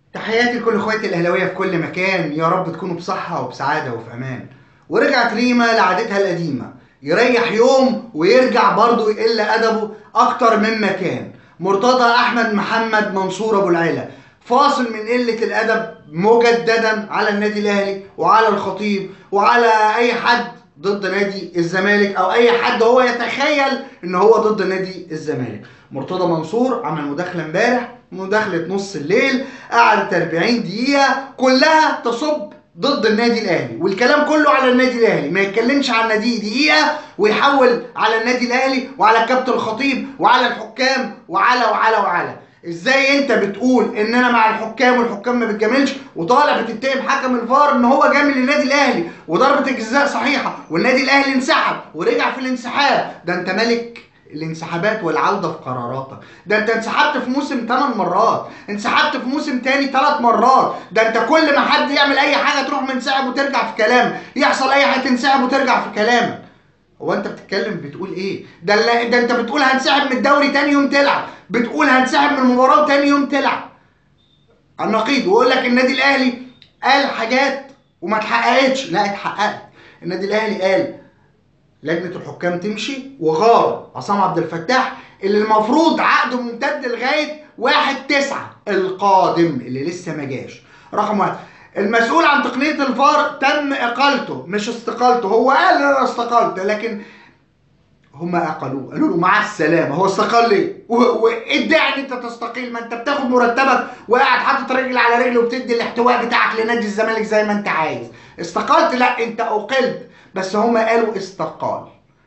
تحياتي لكل اخواتي الاهلاويه في كل مكان يا رب تكونوا بصحه وبسعاده وفي امان ورجعت ريما لعادتها القديمه يريح يوم ويرجع برضه يقل ادبه اكتر مما كان مرتضى احمد محمد منصور ابو العلا فاصل من قله الادب مجددا على النادي الاهلي وعلى الخطيب وعلى اي حد ضد نادي الزمالك او اي حد هو يتخيل ان هو ضد نادي الزمالك مرتضى منصور عمل مداخله امبارح مداخله نص الليل قعدت 40 دقيقه كلها تصب ضد النادي الاهلي والكلام كله على النادي الاهلي ما يتكلمش عن نادي دقيقه ويحول على النادي الاهلي وعلى الكابتن الخطيب وعلى الحكام وعلى وعلى وعلى ازاي انت بتقول ان انا مع الحكام والحكام ما بتجاملش وطالع بتتهم حكم الفار ان هو جامل للنادي الاهلي وضربه الجزاء صحيحه والنادي الاهلي انسحب ورجع في الانسحاب ده انت ملك الانسحابات والعودة في قراراتك ده انت انسحبت في موسم 8 مرات انسحبت في موسم تاني 3 مرات ده انت كل ما حد يعمل اي حاجة تروح منسحب وترجع في كلامك يحصل اي حاجة تنسحب وترجع في كلامك هو انت بتتكلم بتقول ايه ده اللي ده انت بتقول هنسحب من الدوري تاني يوم تلعب بتقول هنسحب من المباراة وتاني يوم تلعب النقيض ويقول لك النادي الاهلي قال حاجات وما اتحققتش لا اتحققت النادي الاهلي قال لجنه الحكام تمشي وغار عصام عبد الفتاح اللي المفروض عقده ممتد لغايه 1 9 القادم اللي لسه ما جاش رقم واحد المسؤول عن تقنيه الفار تم اقالته مش استقالته هو قال انا استقلت لكن هم اقلوه قالوا له مع السلامه هو استقال ليه؟ وادعي ان انت تستقيل ما انت بتاخد مرتبك وقاعد حاطط رجل على رجل وبتدي الاحتواء بتاعك لنادي الزمالك زي ما انت عايز استقلت لا انت اقلت بس هم قالوا استقال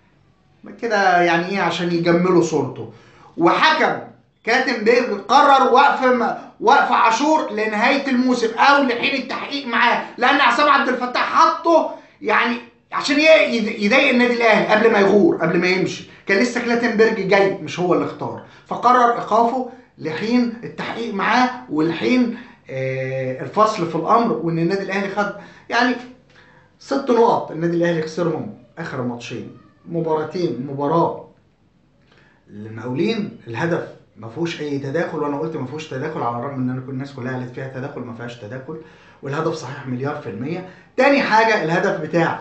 كده يعني ايه عشان يجملوا صورته وحكم كاتنبرج قرر وقف وقف عاشور لنهايه الموسم او لحين التحقيق معاه لان عصام عبد الفتاح حطه يعني عشان يضايق النادي الاهلي قبل ما يغور قبل ما يمشي كان لسه كلاتنبرج جاي مش هو اللي اختار فقرر ايقافه لحين التحقيق معاه ولحين آه الفصل في الامر وان النادي الاهلي خد يعني ست نقط النادي الاهلي خسرهم اخر ماتشين مباراتين مباراه المقاولين الهدف ما فيهوش اي تداخل وانا قلت ما فيهوش تداخل على الرغم ان انا كل الناس كلها قالت فيها تداخل ما فيهاش تداخل والهدف صحيح مليار في المية تاني حاجة الهدف بتاع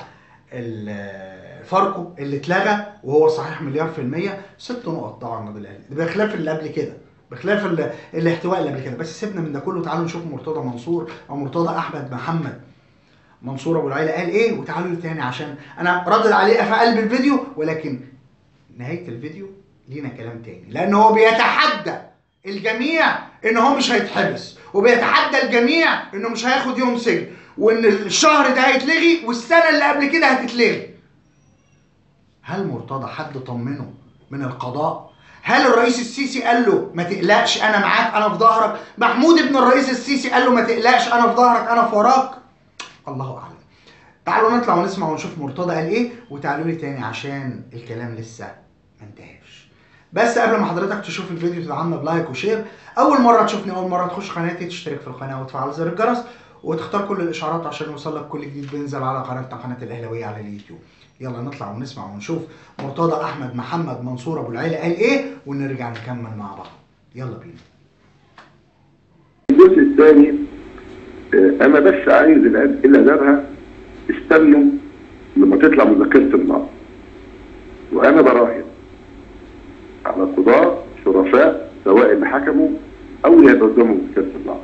فاركو اللي اتلغى وهو صحيح مليار في المية ست نقط طبعا النادي الاهلي بخلاف اللي قبل كده بخلاف الاحتواء اللي قبل كده بس سيبنا من ده كله تعالوا نشوف مرتضى منصور او مرتضى احمد محمد منصور ابو العيله قال ايه وتعالوا لي تاني عشان انا ردد عليه في قلب الفيديو ولكن نهايه الفيديو لينا كلام تاني لان هو بيتحدى الجميع ان هو مش هيتحبس وبيتحدى الجميع انه مش هياخد يوم سجن وان الشهر ده هيتلغي والسنه اللي قبل كده هتتلغي هل مرتضى حد طمنه من القضاء هل الرئيس السيسي قال له ما تقلقش انا معاك انا في ظهرك محمود ابن الرئيس السيسي قال له ما تقلقش انا في ظهرك انا في وراك الله اعلم تعالوا نطلع ونسمع ونشوف مرتضى قال ايه وتعالوا لي تاني عشان الكلام لسه ما انتهاش بس قبل ما حضرتك تشوف الفيديو تدعمنا بلايك وشير اول مره تشوفني اول مره تخش قناتي تشترك في القناه وتفعل زر الجرس وتختار كل الاشعارات عشان يوصلك كل جديد بينزل على قناتنا قناه الاهلاويه على اليوتيوب يلا نطلع ونسمع ونشوف مرتضى احمد محمد منصور ابو العيله قال ايه ونرجع نكمل مع بعض يلا بينا الجزء الثاني انا بس عايز اللي ادابها استنوا لما تطلع مذكره النار وانا براهن على قضاة شرفاء سواء اللي حكموا او اللي هيقدموا مذكره النار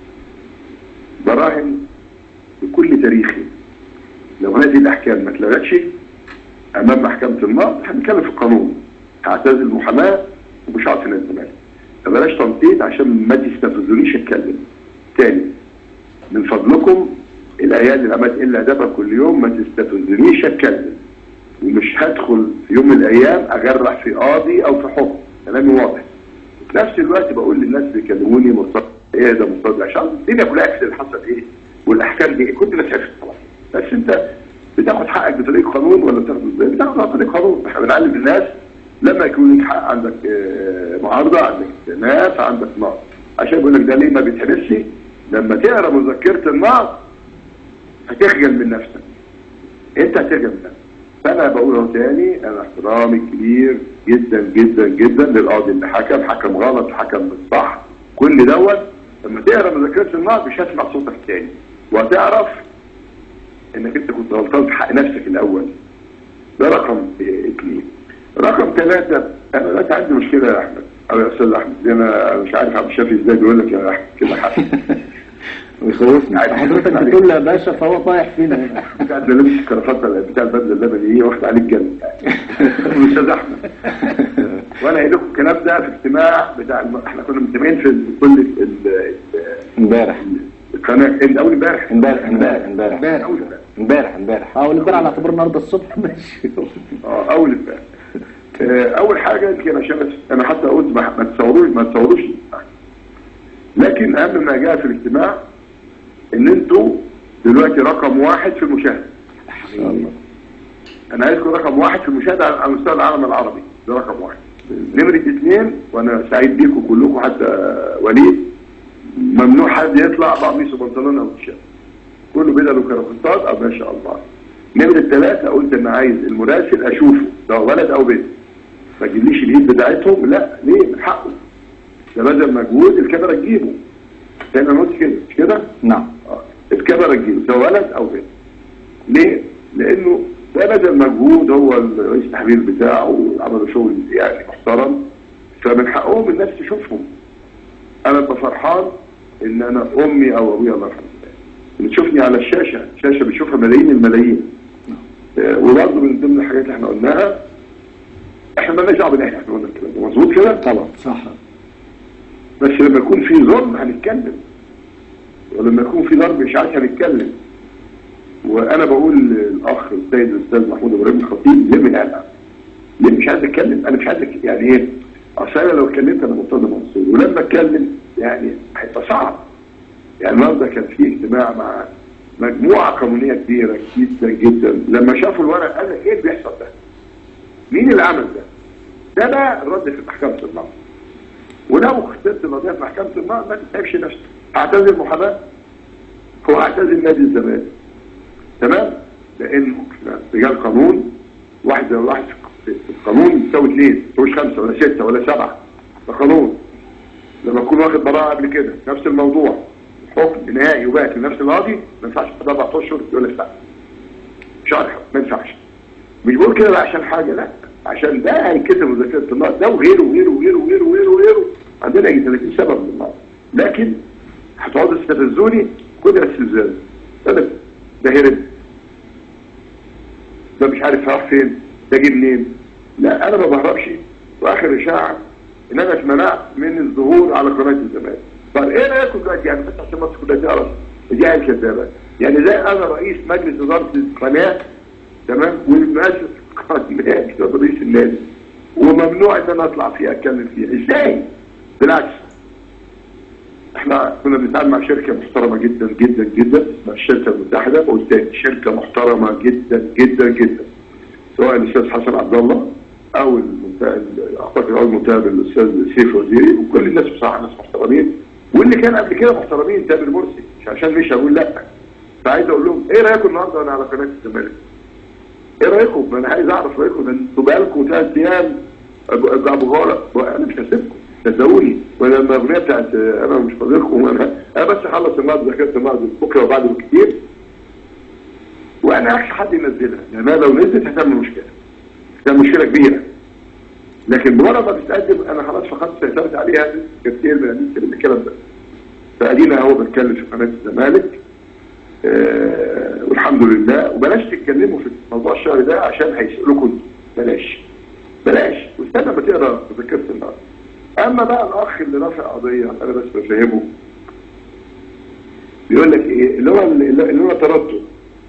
براهن بكل تاريخي لو هذه الاحكام ما اتلغتش امام محكمه النار هنتكلم في القانون هعتزل المحاماه ومش هقعد في نادي الزمالك فبلاش تنطيط عشان ما تستفزونيش اتكلم تاني من فضلكم العيال اللي عملت الا ادبها كل يوم ما تستفزنيش اتكلم ومش هدخل في يوم من الايام اجرح في قاضي او في حكم كلامي واضح وفي نفس الوقت بقول للناس اللي بيكلموني مرتضى ايه ده مرتضى عشان الدنيا كلها عرفت اللي حصل ايه والاحكام دي كنت الناس عرفت طبعا بس انت بتاخد حقك بطريق قانون ولا بتاخده ازاي؟ بتاخده بطريق قانون احنا بنعلم الناس لما يكون لك حق عندك معارضه عندك ناس عندك نقد عشان بيقول لك ده ليه ما بيتحبسش لما تقرا مذكره النقد هتخجل من نفسك انت هتخجل من نفسك فانا بقول اهو تاني انا احترامي كبير جدا جدا جدا للقاضي اللي حكم حكم غلط حكم مش صح كل دوت لما تقرا مذكره النقد مش هتسمع صوتك تاني وهتعرف انك انت كنت غلطان في حق نفسك الاول ده رقم اثنين رقم ثلاثة انا دلوقتي عندي مشكلة يا احمد او يا استاذ احمد دي انا مش عارف عبد الشافي ازاي بيقول لك يا احمد كده حاجة ويخوفني حضرتك بتقول له يا باشا فهو طايح فينا هنا بتاع ده لابس الكرافته بتاع البدله اللبني ايه واخد عليه الجنة الاستاذ احمد وانا قايل لكم الكلام ده في اجتماع بتاع الم... احنا كنا مجتمعين في كل ال... ال... امبارح القناه انت اول امبارح امبارح امبارح امبارح امبارح اول امبارح امبارح امبارح اه والامبارح على اعتبار النهارده الصبح ماشي اه اول امبارح آه، اول حاجه يمكن عشان أس- انا حتى قلت ما ما تصوروش ما تصوروش لكن اهم ما جاء في الاجتماع ان انتوا دلوقتي رقم واحد في المشاهده ان شاء الله انا عايزكم رقم واحد في المشاهده على على مستوى العالم العربي ده رقم واحد نمرة اثنين وانا سعيد بيكم كلكم حتى وليد ممنوع حد يطلع بقميص وبنطلون او تيشيرت كله بدل وكرافتات او ما شاء الله نمرة ثلاثة قلت ان عايز المراسل اشوفه ده ولد او بنت ما تجيبليش الايد بتاعتهم لا ليه من حقه ده بذل مجهود الكاميرا تجيبه زي ما أنا قلت كده مش كده؟ نعم آه، الكاميرا تجيبه سواء ولد او بنت ليه؟ لانه ده بذل مجهود هو الرئيس التحرير بتاعه وعملوا شغل يعني محترم فمن حقهم الناس تشوفهم انا ببقى فرحان ان انا امي او ابويا الله يرحمه اللي تشوفني على الشاشه شاشه بيشوفها ملايين الملايين آه، وبرضه من ضمن الحاجات اللي احنا قلناها احنا مالناش دعوه بالاهلي احنا قلنا الكلام ده مظبوط كده؟ طبعا صح بس لما يكون في ظلم هنتكلم ولما يكون في ضرب اشاعات هنتكلم وانا بقول للاخ السيد الاستاذ محمود ابراهيم الخطيب ليه من قلق ليه مش عايز اتكلم انا مش عايز أك- يعني ايه اصل انا لو اتكلمت انا مرتضى منصور ولما اتكلم يعني هيبقى صعب يعني النهارده كان في اجتماع مع مجموعه قانونيه كبيره جدا جدا لما شافوا الورق قال لك ايه اللي بيحصل ده؟ مين اللي عمل ده؟ ده بقى الرد في محكمه النقض ولو خسرت القضيه في محكمه النقض ما تتعبش نفسك اعتزل محاماه هو اعتزل نادي الزمالك تمام لانه احنا رجال قانون واحد زي واحد في القانون يساوي اثنين مش خمسه ولا سته ولا سبعه ده قانون لما اكون واخد براءه قبل كده نفس الموضوع حكم نهائي وباقي لنفس القاضي ما ينفعش بعد اربع اشهر يقول لك لا شرح ما ينفعش مش بقول كده بقى عشان حاجه لا عشان ده هيكتب مذاكره النقد ده وغيره وغيره وغيره وغيره وغيره وغيره عندنا يجي 30 سبب من النقد لكن هتقعدوا تستفزوني خد الاستفزاز ده ده هرب ده مش عارف راح فين ده جه منين لا انا ما بهربش واخر اشاعه ان انا اتمنعت من الظهور على قناه الزمالك طب ايه رايكم دلوقتي يعني بس عشان مصر كلها تعرف دي عيال كذابه يعني زي انا رئيس مجلس اداره القناه تمام والمؤسس القناه مش رئيس النادي وممنوع ان انا اطلع فيها اتكلم فيها ازاي بالعكس احنا كنا بنتعامل مع شركه محترمه جدا جدا جدا اسمها الشركه المتحده بقول تاني شركه محترمه جدا جدا جدا سواء الاستاذ حسن عبد الله او المنتهى اعتقد او المنتهى الاستاذ سيف وزيري وكل الناس بصراحه ناس محترمين واللي كان قبل كده محترمين تامر مرسي مش عشان مش هقول لا فعايز اقول لهم ايه رايكم النهارده وانا على قناه الزمالك؟ ايه رايكم؟ ما انا عايز اعرف رايكم ده انتوا بقالكم ثلاث ايام ابو ابو غلط انا مش هسيبكم صدقوني وانا الاغنيه بتاعت انا مش فاضلكم انا انا بس اخلص النهارده ذاكرت النهارده بكره وبعده بكتير وانا اخشى حد ينزلها لان انا لو نزلت هتعمل مشكله هتعمل مشكله كبيره لكن بمجرد ما بتتقدم انا خلاص فقدت سيطرت عليها كتير من الناس من الكلام ده فادينا اهو بتكلم في قناه الزمالك آه والحمد لله وبلاش تتكلموا في موضوع الشهر ده عشان هيسألكم بلاش بلاش واستنى ما تقرا مذكره النهارده اما بقى الاخ اللي رافع قضيه انا بس بفهمه بيقول لك ايه اللي هو اللي هو تردد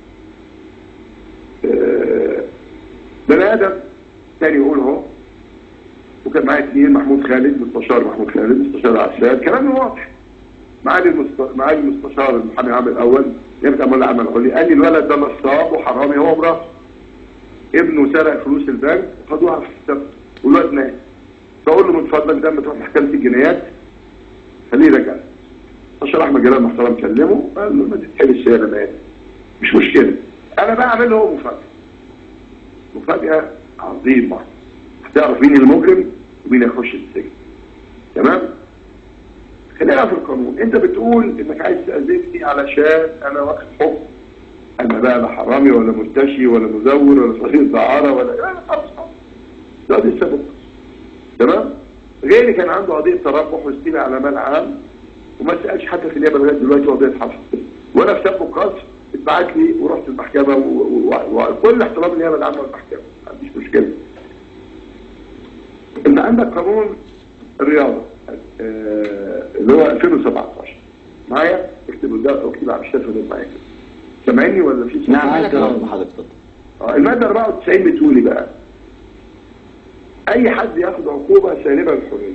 آه بني ادم تاني يقول اهو وكان معايا اثنين محمود خالد مستشار محمود خالد مستشار عساد كلام واضح معالي المست... معالي المستشار المحامي العام الاول يبدا مولى عمل علي قال لي الولد ده نصاب وحرامي هو ومراته ابنه سرق فلوس البنك وخدوها في السبت والواد مات فاقول له من فضلك ده لما تروح محكمه الجنايات خليه يرجع مستشار احمد جلال محترم كلمه قال له ما تتحبس يا مات مش مشكله انا بقى اعمل له مفاجاه مفاجاه عظيمه هتعرف مين المجرم ومين هيخش السجن تمام خلينا في القانون انت بتقول انك عايز تأذني علشان انا واخد حكم انا بقى لا حرامي ولا مرتشي ولا مزور ولا صديق دعارة ولا لا خلاص خلاص. ده دي السبب تمام غيري كان عنده قضية تربح واستيلاء على مال عام وما سألش حتى في النيابة لغاية دلوقتي قضية حصل وانا في سبب القصر اتبعت لي ورحت المحكمة و- و- وكل احترام النيابة العامة والمحكمة ما عنديش مشكلة انت عندك قانون الرياضة آه، اللي هو 2017 معايا اكتب ده اكتب على الشاشة ده معايا كده. سامعني ولا في نعم معاك معاك أهو. حضرتك اتفضل آه، المادة 94 بتقول إيه بقى اي حد ياخد عقوبة سالبة للحرية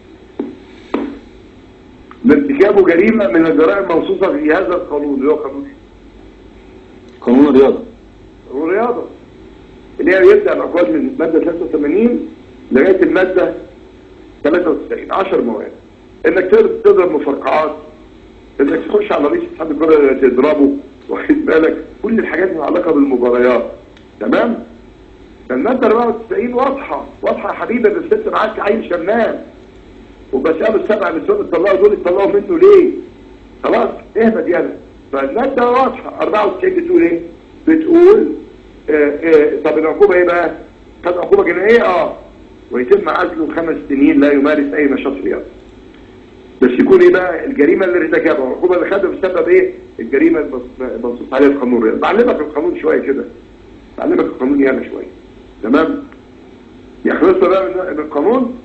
لارتكابه جريمة من الجرائم المنصوصة في هذا القانون اللي هو قانون إيه؟ قانون الرياضة قانون الرياضة اللي هي يبدأ العقوبات من المادة 83 لغاية المادة 93 10 مواد انك تقدر تضرب مفرقعات انك تخش على رئيس اتحاد الكرة تضربه واخد بالك كل الحاجات اللي علاقة بالمباريات تمام فالمادة 94 واضحة واضحة يا حبيبي بس انت معاك عيل شمام وبسأله السبع نسوان اتطلقوا دول اتطلقوا منه ليه؟ خلاص اهبد يلا فالمادة واضحة 94 بتقول ايه؟ بتقول آه آه طب العقوبة ايه بقى؟ خد عقوبة جنائية اه ويتم عزله خمس سنين لا يمارس اي نشاط رياضي بس يكون ايه بقى الجريمة اللي ارتكبها العقوبة اللي خدها بسبب ايه؟ الجريمة المنصوص عليها في قانون الرياضة بعلمك القانون شوية كده بعلمك القانون ياما شوية تمام؟ يا خلصنا بقى من من القانون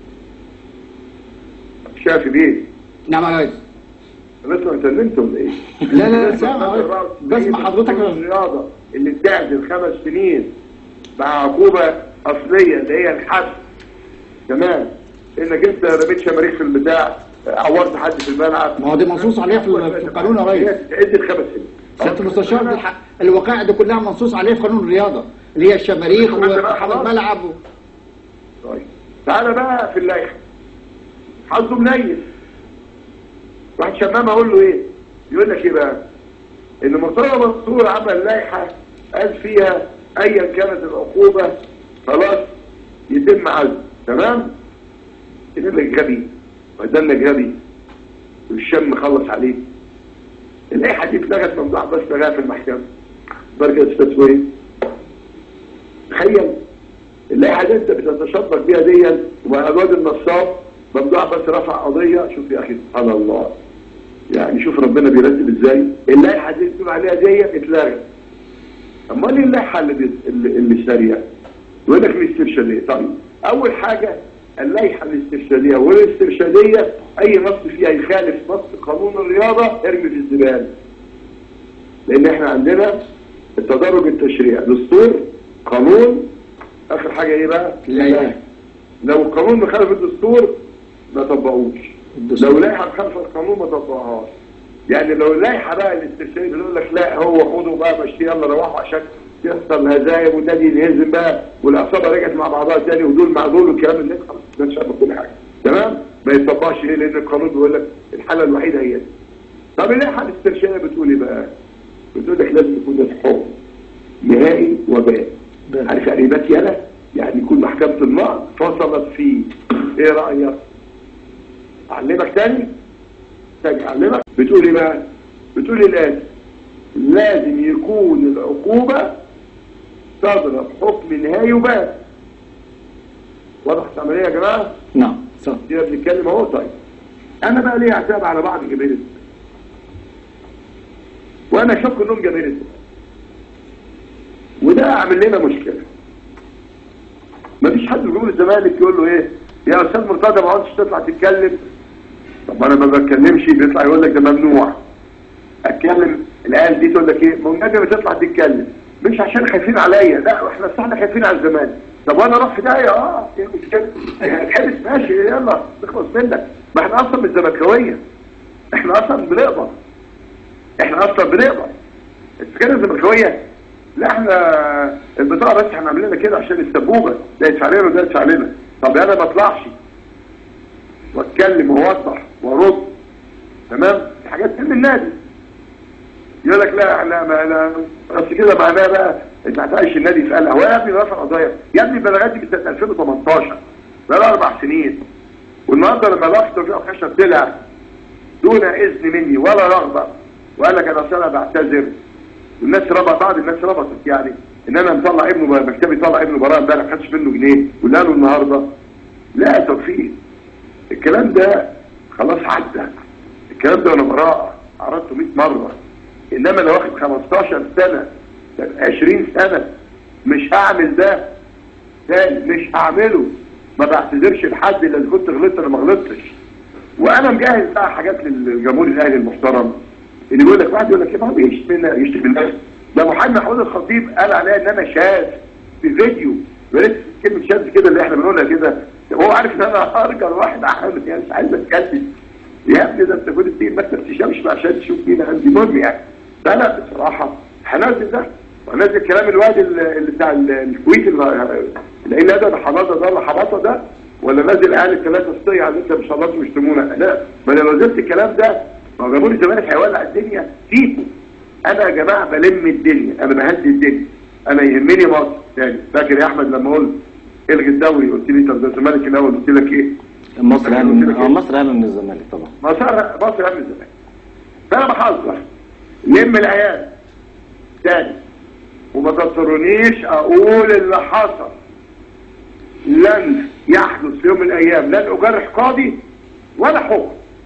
شافي بيه نعم يا ريس خلصنا انت نمت ولا ايه؟ لا لا لا سامع يا ريس. بسمع حضرتك الرياضة اللي بتعزل خمس سنين مع عقوبة أصلية اللي هي الحبس تمام انك انت رميت شماريخ في البتاع عورت حد في الملعب ما هو دي منصوص عليها في ال- في القانون يا ريس. هي تتعزل خمس سنين سياده المستشار دي الح- الوقائع دي كلها منصوص عليها في قانون الرياضه اللي هي الشماريخ وحرم الملعب و... طيب تعالى بقى في اللائحة حظه منيل واحد شمام اقول له ايه يقول لك ايه بقى ان مرتضى منصور عمل لائحة قال فيها ايا كانت العقوبة خلاص يتم عزل تمام يقول لك غبي وده غبي والشم خلص عليه اللائحة دي اتلغت ممدوح بس لغاها في المحكمة درجة التسوية تخيل اللائحة اللي انت بتتشبك بيها دي ومع الواد النصاب ممدوح بس رفع قضية شوف يا اخي سبحان الله يعني شوف ربنا بيرتب ازاي اللائحة دي بتقول عليها دي اتلغت امال ايه اللائحة اللي بي... اللي, اللي سارية يقول لك الاسترشادية طيب اول حاجة اللائحة الاسترشادية والاسترشادية اي نص فيها يخالف نص قانون الرياضة ارمي في الزبالة لان احنا عندنا التدرج التشريعي دستور قانون اخر حاجة ايه بقى اللائحة. لو القانون مخالف الدستور ما طبقوش الدستور. لو لائحة مخالفة القانون ما طبقهاش يعني لو اللائحة بقى الاسترشادية بيقول لك لا هو خدوا بقى مشي يلا روحوا عشان يحصل هزايم وده ينهزم بقى والعصابة رجعت مع بعضها تاني ودول مع دول والكلام اللي خلاص ده مش عارف كل حاجة تمام ما يطبقش ليه لان القانون بيقول لك الحالة الوحيدة هي دي طب اللائحة الاسترشادية بتقول ايه بقى بتقول لك لازم يكون الحكم نهائي وباء عارف يعني ايه بات يلا يعني يكون محكمة النقض فصلت فيه ايه رأيك اعلمك تاني تاني اعلمك بتقول ايه بقى بتقول ايه الآن لازم يكون العقوبة تضرب حكم نهائي وباء واضح العملية يا جماعة نعم صح دي بنتكلم اهو طيب انا بقى ليه اعتاب على بعض جماهير الزمالك وانا اشك انهم جماهير الزمالك وده عامل لنا مشكله مفيش حد في جمهور الزمالك يقول له ايه يا استاذ مرتضى ما عادش تطلع تتكلم طب ما انا ما بتكلمش بيطلع يقول لك ده ممنوع اتكلم العيال دي تقول لك ايه ما النبي بتطلع تتكلم مش عشان خايفين عليا لا احنا أصل احنا خايفين على الزمالك طب وانا اروح في داهيه اه ايه المشكله يعني تحبس ماشي يلا نخلص منك ما احنا اصلا مش زملكاويه احنا اصلا بنقبض احنا اصلا بنقبض السكان الزملكاويه لا احنا البطاقه بس احنا عاملينها كده عشان السبوبه ده يدفع لنا وده يدفع لنا طب انا ما اطلعش واتكلم واوضح وارد تمام دي حاجات تهم النادي يقول لك لا احنا ما لا بس كده معناه بقى انت هتعيش النادي في قلق هو يا ابني رفع قضايا يا ابني البلاغات دي من سنه 2018 بقى لها اربع سنين والنهارده لما لقيت توفيق خشب طلع دون اذن مني ولا رغبه وقال لك انا اصل انا بعتذر والناس ربط بعض الناس ربطت يعني ان انا مطلع ابنه بقى- مكتبي طلع ابنه براءه امبارح ما خدش منه جنيه ولا له النهارده لا توفيق الكلام ده خلاص عدى الكلام ده وانا براءه عرضته 100 مره انما لو واخد 15 سنه 20 سنه مش هعمل ده تاني مش هعمله ما بعتذرش لحد الا اذا كنت غلطت انا ما غلطتش وانا مجهز بقى حاجات للجمهور الاهلي المحترم اللي بيقول لك واحد يقول لك يا بابا يشتم منا يشتم الناس ده محمد محمود الخطيب قال عليا ان انا شاذ في فيديو بلاش كلمه شاذ كده اللي احنا بنقولها كده هو عارف ان انا ارجل واحد عامل يعني مش عايز اتكلم يا ابني ده انت كنت بتيجي مكتب تشامش بقى عشان تشوف مين عندي مهم يعني فانا بصراحه هنزل ده وهنزل كلام الواد اللي اللي بتاع ال- الكويت اللي اللي ده ده حباطه ده ولا حباطه ده ولا نازل قال الثلاثه سطية على انت مش الله ويشتمونا لا ما انا لو نزلت الكلام ده ما هو جمهور الزمالك هيولع الدنيا فيكم انا يا جماعه بلم الدنيا انا بهدي الدنيا انا يهمني مصر تاني فاكر يا احمد لما قلت الغي الدوري قلت لي طب ده الزمالك الاول قلت لك ايه مصر اهم من آه، مصر اهم من الزمالك طبعا مصر مصر اهم الزمالك فانا بحذر لم العيال تاني وما تضطرونيش اقول اللي حصل لن يحدث في يوم من الايام لن اجرح قاضي ولا حكم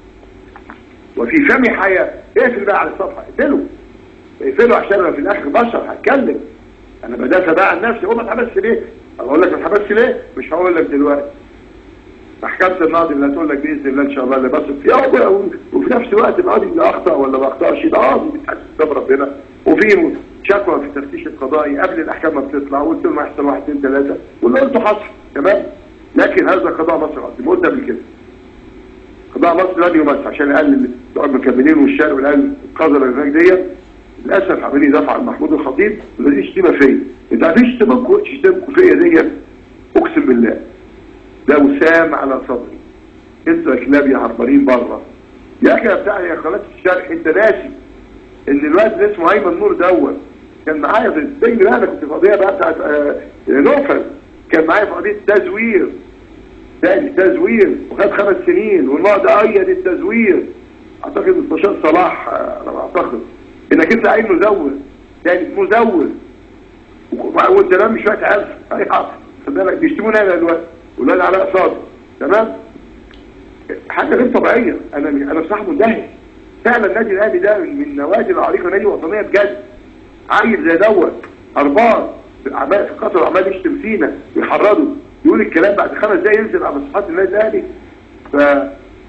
وفي فمي حياه اقفل بقى على الصفحه اقفله اقفله عشان انا في الاخر بشر هتكلم انا بدافع بقى عن نفسي هو ما اتحبسش ليه؟ أنا اقول لك ما اتحبسش ليه؟ مش هقول لك دلوقتي محكمة الناضي اللي هتقول لك بإذن الله إن شاء الله اللي بس فيها و- وفي نفس الوقت القاضي اللي أخطأ ولا ما أخطأش ده قاضي بيتحاسب قدام ربنا وفي شكوى في التفتيش القضائي قبل الأحكام ما بتطلع وقلت لهم هيحصل واحد اثنين ثلاثة واللي قلته حصل تمام لكن هذا قضاء مصر قصدي قلت قبل كده قضاء مصر لن يمس عشان الأهل اللي بتوع المكملين والشارع والأهل القذرة اللي هناك ديت للأسف عاملين يدافع عن محمود الخطيب والذي شتيمة فيا أنت عارفين شتيمة شتيمة فيا ديت أقسم بالله ده وسام على صدري انتوا يا كلاب يا عربانين بره يا اخي يا بتاع يا قناه الشرق انت ناسي ان الواد اللي اسمه ايمن نور دوت كان معايا في السجن ده انا كنت في قضيه بقى بتاعت آه، نوفل كان معايا في قضيه تزوير تاني تزوير وخد خمس سنين والنوع ده ايد التزوير اعتقد مستشار صلاح آه، انا اعتقد انك انت عين مزور تاني مزور وانت رامي شويه عيال اي حق خد بالك بيشتمونا انا دلوقتي ولاد علاء صادق تمام حاجه غير طبيعيه انا انا بصراحه مندهش فعلا النادي الاهلي ده من النوادي العريقه نادي وطنيه بجد عيل زي دوت هربان في الاعمال في قطر عمال يشتم فينا ويحرضه يقول الكلام بعد خمس دقايق ينزل على صفحات النادي الاهلي ف آه،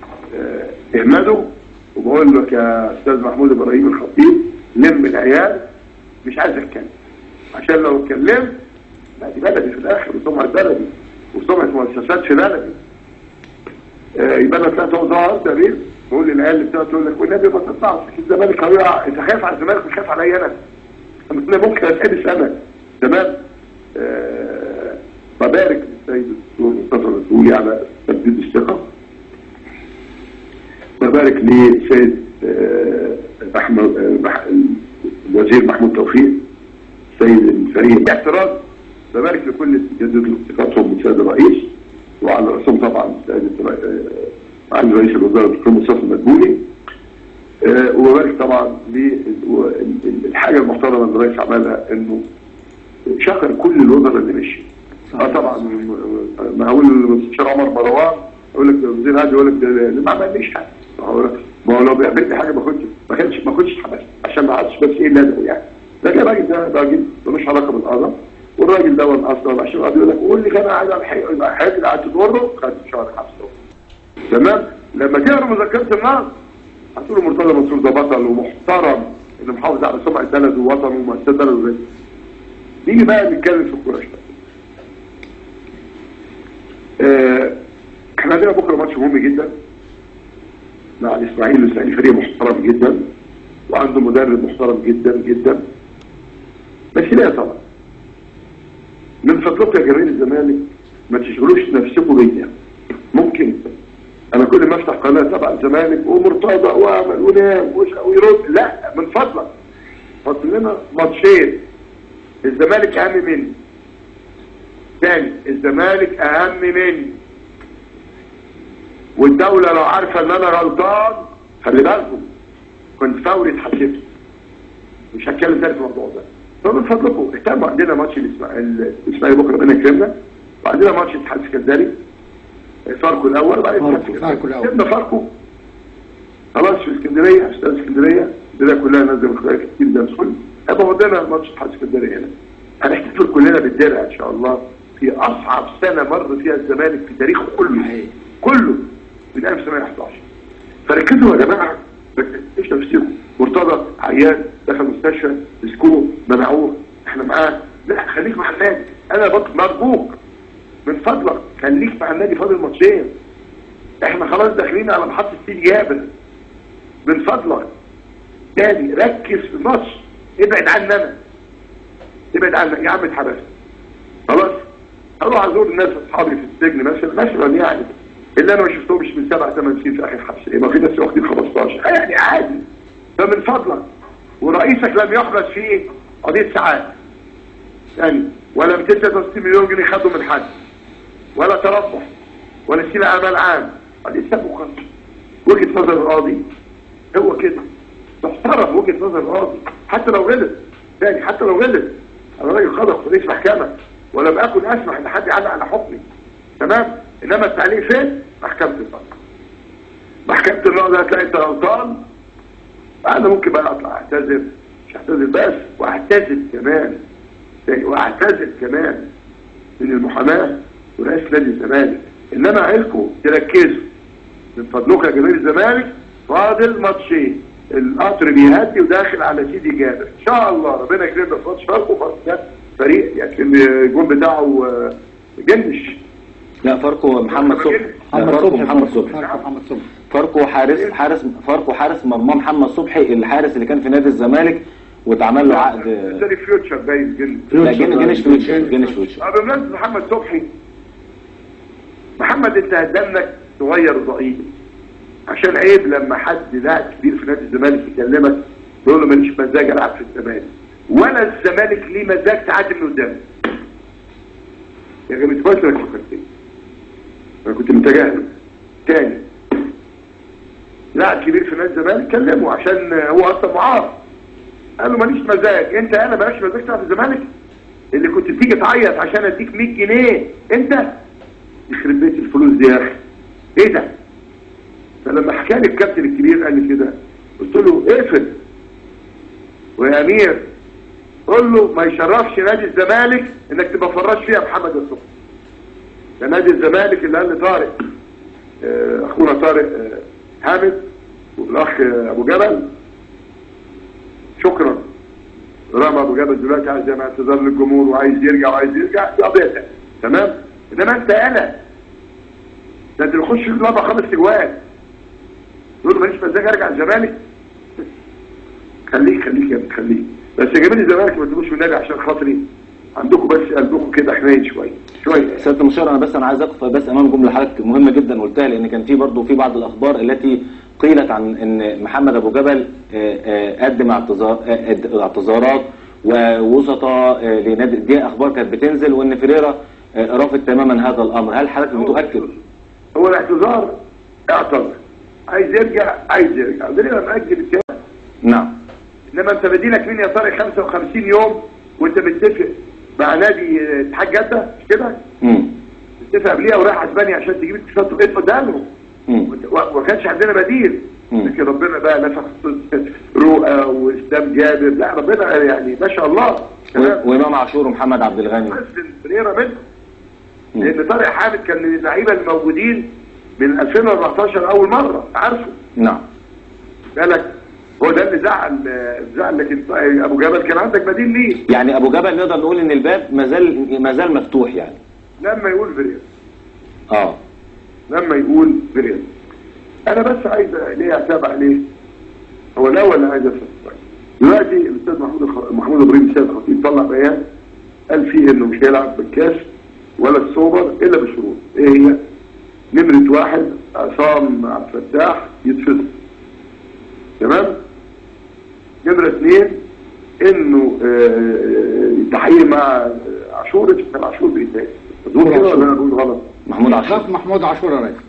اهمده وبقول لك يا استاذ محمود ابراهيم الخطيب لم العيال مش عايز اتكلم عشان لو اتكلمت لا دي بلدي في الاخر وسمعه بلدي وسمعه مؤسسات في بلدي آه، يبقى انا طلعت ظهر ده ليه؟ بقول للعيال اللي بتقعد تقول لك والنبي ما تطلعش الزمالك هيقع انت خايف على الزمالك مش خايف عليا انا انا ممكن اتحبس انا تمام آه، ببارك للسيد الدكتور مصطفى مسؤولي على تجديد الثقه ببارك للسيد آه، احمد آه، مح- الوزير محمود توفيق السيد الفريق اعتراض ببارك لكل اللي جددوا ثقتهم بالسيد الرئيس وعلى راسهم طبعا السيد الر- آه، معالي رئيس الوزراء الدكتور مصطفى المدبولي آه، وببارك طبعا للحاجه المحترمه اللي الرئيس عملها انه شكر كل الوزراء اللي مشي اه طبعا ما هقول المستشار عمر مروان يقول لك ده الوزير هادي يقول لك ده اللي ما عملنيش حاجه ما هو ما هو لو بيعمل لي حاجه ما كنتش ما كانش ما كنتش اتحبست عشان ما عادش بس ايه اللازم يعني لكن الراجل ده راجل ملوش علاقه بالقضاء والراجل ده اصلا عشان قاعد يقول لك قول لي كان قاعد على الحقيقه الحياه اللي قعدت تضره خد شهر حبس تمام لما تقرا مذكره النار هتقول مرتضى منصور ده بطل ومحترم اللي محافظ على سمعه بلده ووطنه ومؤسسات بلده زي نيجي بقى نتكلم في الكوره شويه آه، احنا عندنا بكره ماتش مهم جدا مع الاسماعيلي الاسماعيلي فريق محترم جدا وعنده مدرب محترم جدا جدا بس لا طبعا من فضلكم يا جماهير الزمالك ما تشغلوش نفسكم بيا ممكن انا كل ما افتح قناه تبع الزمالك ومرتضى واعمل ونام وش- ويرد لا من فضلك فاضل لنا ماتشين الزمالك اهم مني تاني الزمالك اهم مني والدولة لو عارفة ان انا غلطان خلي بالكم كنت فوري اتحسبت مش هتكلم تاني في الموضوع ده فمن فضلكم اهتموا عندنا ماتش الاسماعيلي الاسماعيلي بكره ربنا يكرمنا وعندنا ماتش اتحاد اسكندري فاركو الاول وبعدين فاركو- اتحاد فاركو الأول. سيبنا فاركو خلاص في اسكندريه استاد اسكندريه البلاد كلها نزل خلال كتير ده مسؤول هيبقى ودينا ماتش اتحاد اسكندريه هنا هنحتفل كلنا بالدرع ان شاء الله في اصعب سنه مر فيها الزمالك في تاريخه كله صحيح. كله من 1911 فركزوا يا جماعه بس ايش نفسكم مرتضى عيان دخل مستشفى مسكوه منعوه احنا معاه لا خليك مع النادي انا بط- مرجوك من فضلك خليك مع النادي فاضل ماتشين احنا خلاص داخلين على محطه سيدي جابر من فضلك تاني ركز في الماتش ابعد عننا ابعد عننا يا عم اتحبس خلاص اروح ازور الناس اصحابي في السجن مثلا مثلا يعني اللي انا ما شفتهمش من سبع ثمان سنين في اخر حبس يبقى في ناس واخدين 15 يعني عادي فمن فضلك ورئيسك لم يحبس فيه قضيه ساعات يعني ولا 263 مليون جنيه خدوا من حد ولا تربح ولا سيل اعمال عام قضيه سابوا خمسه وجهه نظر القاضي هو كده تحترم وجهه نظر القاضي حتى لو غلط تاني حتى لو غلط انا راجل قضى في رئيس محكمه ولم اكن اسمح ان حد يعلق على حكمي تمام انما التعليق فين محكمه النقض محكمه النقض هتلاقي انت غلطان انا ممكن بقى اطلع اعتذر مش اعتذر بس واعتذر كمان تاني واعتذر كمان من المحاماه ورئيس نادي الزمالك انما عايزكم تركزوا من فضلكم يا جماهير الزمالك فاضل ماتشين القطر بيهدي وداخل على سيدي جابر ان شاء الله ربنا يكرمنا في ماتش فاركو فاركو ده فريق يعني الجول بتاعه آه، جنش لا فاركو محمد صبحي لا، محمد فاركو صبحي محمد صبحي فاركو محمد صبحي فاركو حارس حارس فاركو حارس مرمى محمد صبحي الحارس اللي كان في نادي الزمالك واتعمل له عقد سوري فيوتشر باين جنش لا جن- جنش فيوتشر جنش فيوتشر آه، بمناسبة محمد صبحي محمد انت دمك صغير وضئيل عشان عيب لما حد لاعب كبير في نادي الزمالك يكلمك يقول له ماليش مزاج العب في الزمالك ولا الزمالك ليه مزاج تعدي من قدامه يا جماعه كويس انك فكرتني انا كنت متجاهل تاني لاعب كبير في نادي الزمالك كلمه عشان هو اصلا معار قال له ماليش مزاج انت انا مالكش مزاج تلعب في الزمالك اللي كنت تيجي تعيط عشان اديك 100 جنيه انت يخرب بيت الفلوس دي يا اخي ايه ده فلما حكى لي الكابتن الكبير قال لي كده قلت له اقفل ويا امير قول له ما يشرفش نادي الزمالك انك تبقى فراش فيها محمد الصبحي ده نادي الزمالك اللي قال لي طارق آه، اخونا طارق آه، حامد والاخ آه، ابو جبل شكرا رغم ابو جبل دلوقتي عايز يعمل اعتذار للجمهور وعايز يرجع وعايز يرجع دي قضيه تانية. تمام انما انت انا ده انت نخش في الاربع خمس اجوال تقول ماليش مزاج ارجع الزمالك خليك خليك يا ابني خليك بس يا جماعه الزمالك ما تجيبوش من النادي عشان خاطري عندكم بس قلبكم كده حنين شويه شويه سياده المشير انا بس انا عايز اقف بس امام جمله حضرتك مهمه جدا قلتها لان كان في برضه في بعض الاخبار التي قيلت عن ان محمد ابو جبل آه، آه، قدم اعتذار آه، قد- اعتذارات ووسطاء آه، لنادي دي اخبار كانت بتنزل وان فيريرا آه، رافض تماما هذا الامر هل حضرتك بتؤكد هو الاعتذار اعتذر عايز يرجع عايز يرجع دليل انا مأجل الكلام نعم انما انت بديلك مين يا طارق 55 يوم وانت متفق مع نادي آه، اتحاد جده مش كده؟ امم متفق قبليها ورايح اسبانيا عشان تجيب التيشيرت وقف قدامهم امم وما كانش عندنا بديل مم. لكن ربنا بقى نفخ رؤى واسلام جابر لا ربنا يعني ما شاء الله تمام وامام عاشور ومحمد عبد الغني بس فريرة منه مم. لان طارق حامد كان من اللعيبه الموجودين من 2014 اول مره عارفه نعم بالك هو ده اللي زعل زعل لكن ابو جبل كان عندك بديل ليه يعني ابو جبل نقدر نقول ان الباب ما زال ما زال مفتوح يعني لما يقول فريرة اه لما يقول فريرة انا بس عايز ليه اتابع عليه هو الاول اللي عايز افهم دلوقتي الاستاذ محمود الخ... محمود ابراهيم السيد الخطيب طلع بيان قال فيه انه مش هيلعب بالكاس ولا السوبر الا بشروط ايه هي؟ نمرة واحد عصام عبد الفتاح يتفصل تمام؟ نمرة اثنين انه آه، تحقيق مع عاشور كان عاشور بيتهيألي بقول كده ولا انا بقول غلط؟ محمود عاشور خاف محمود عاشور يا ريس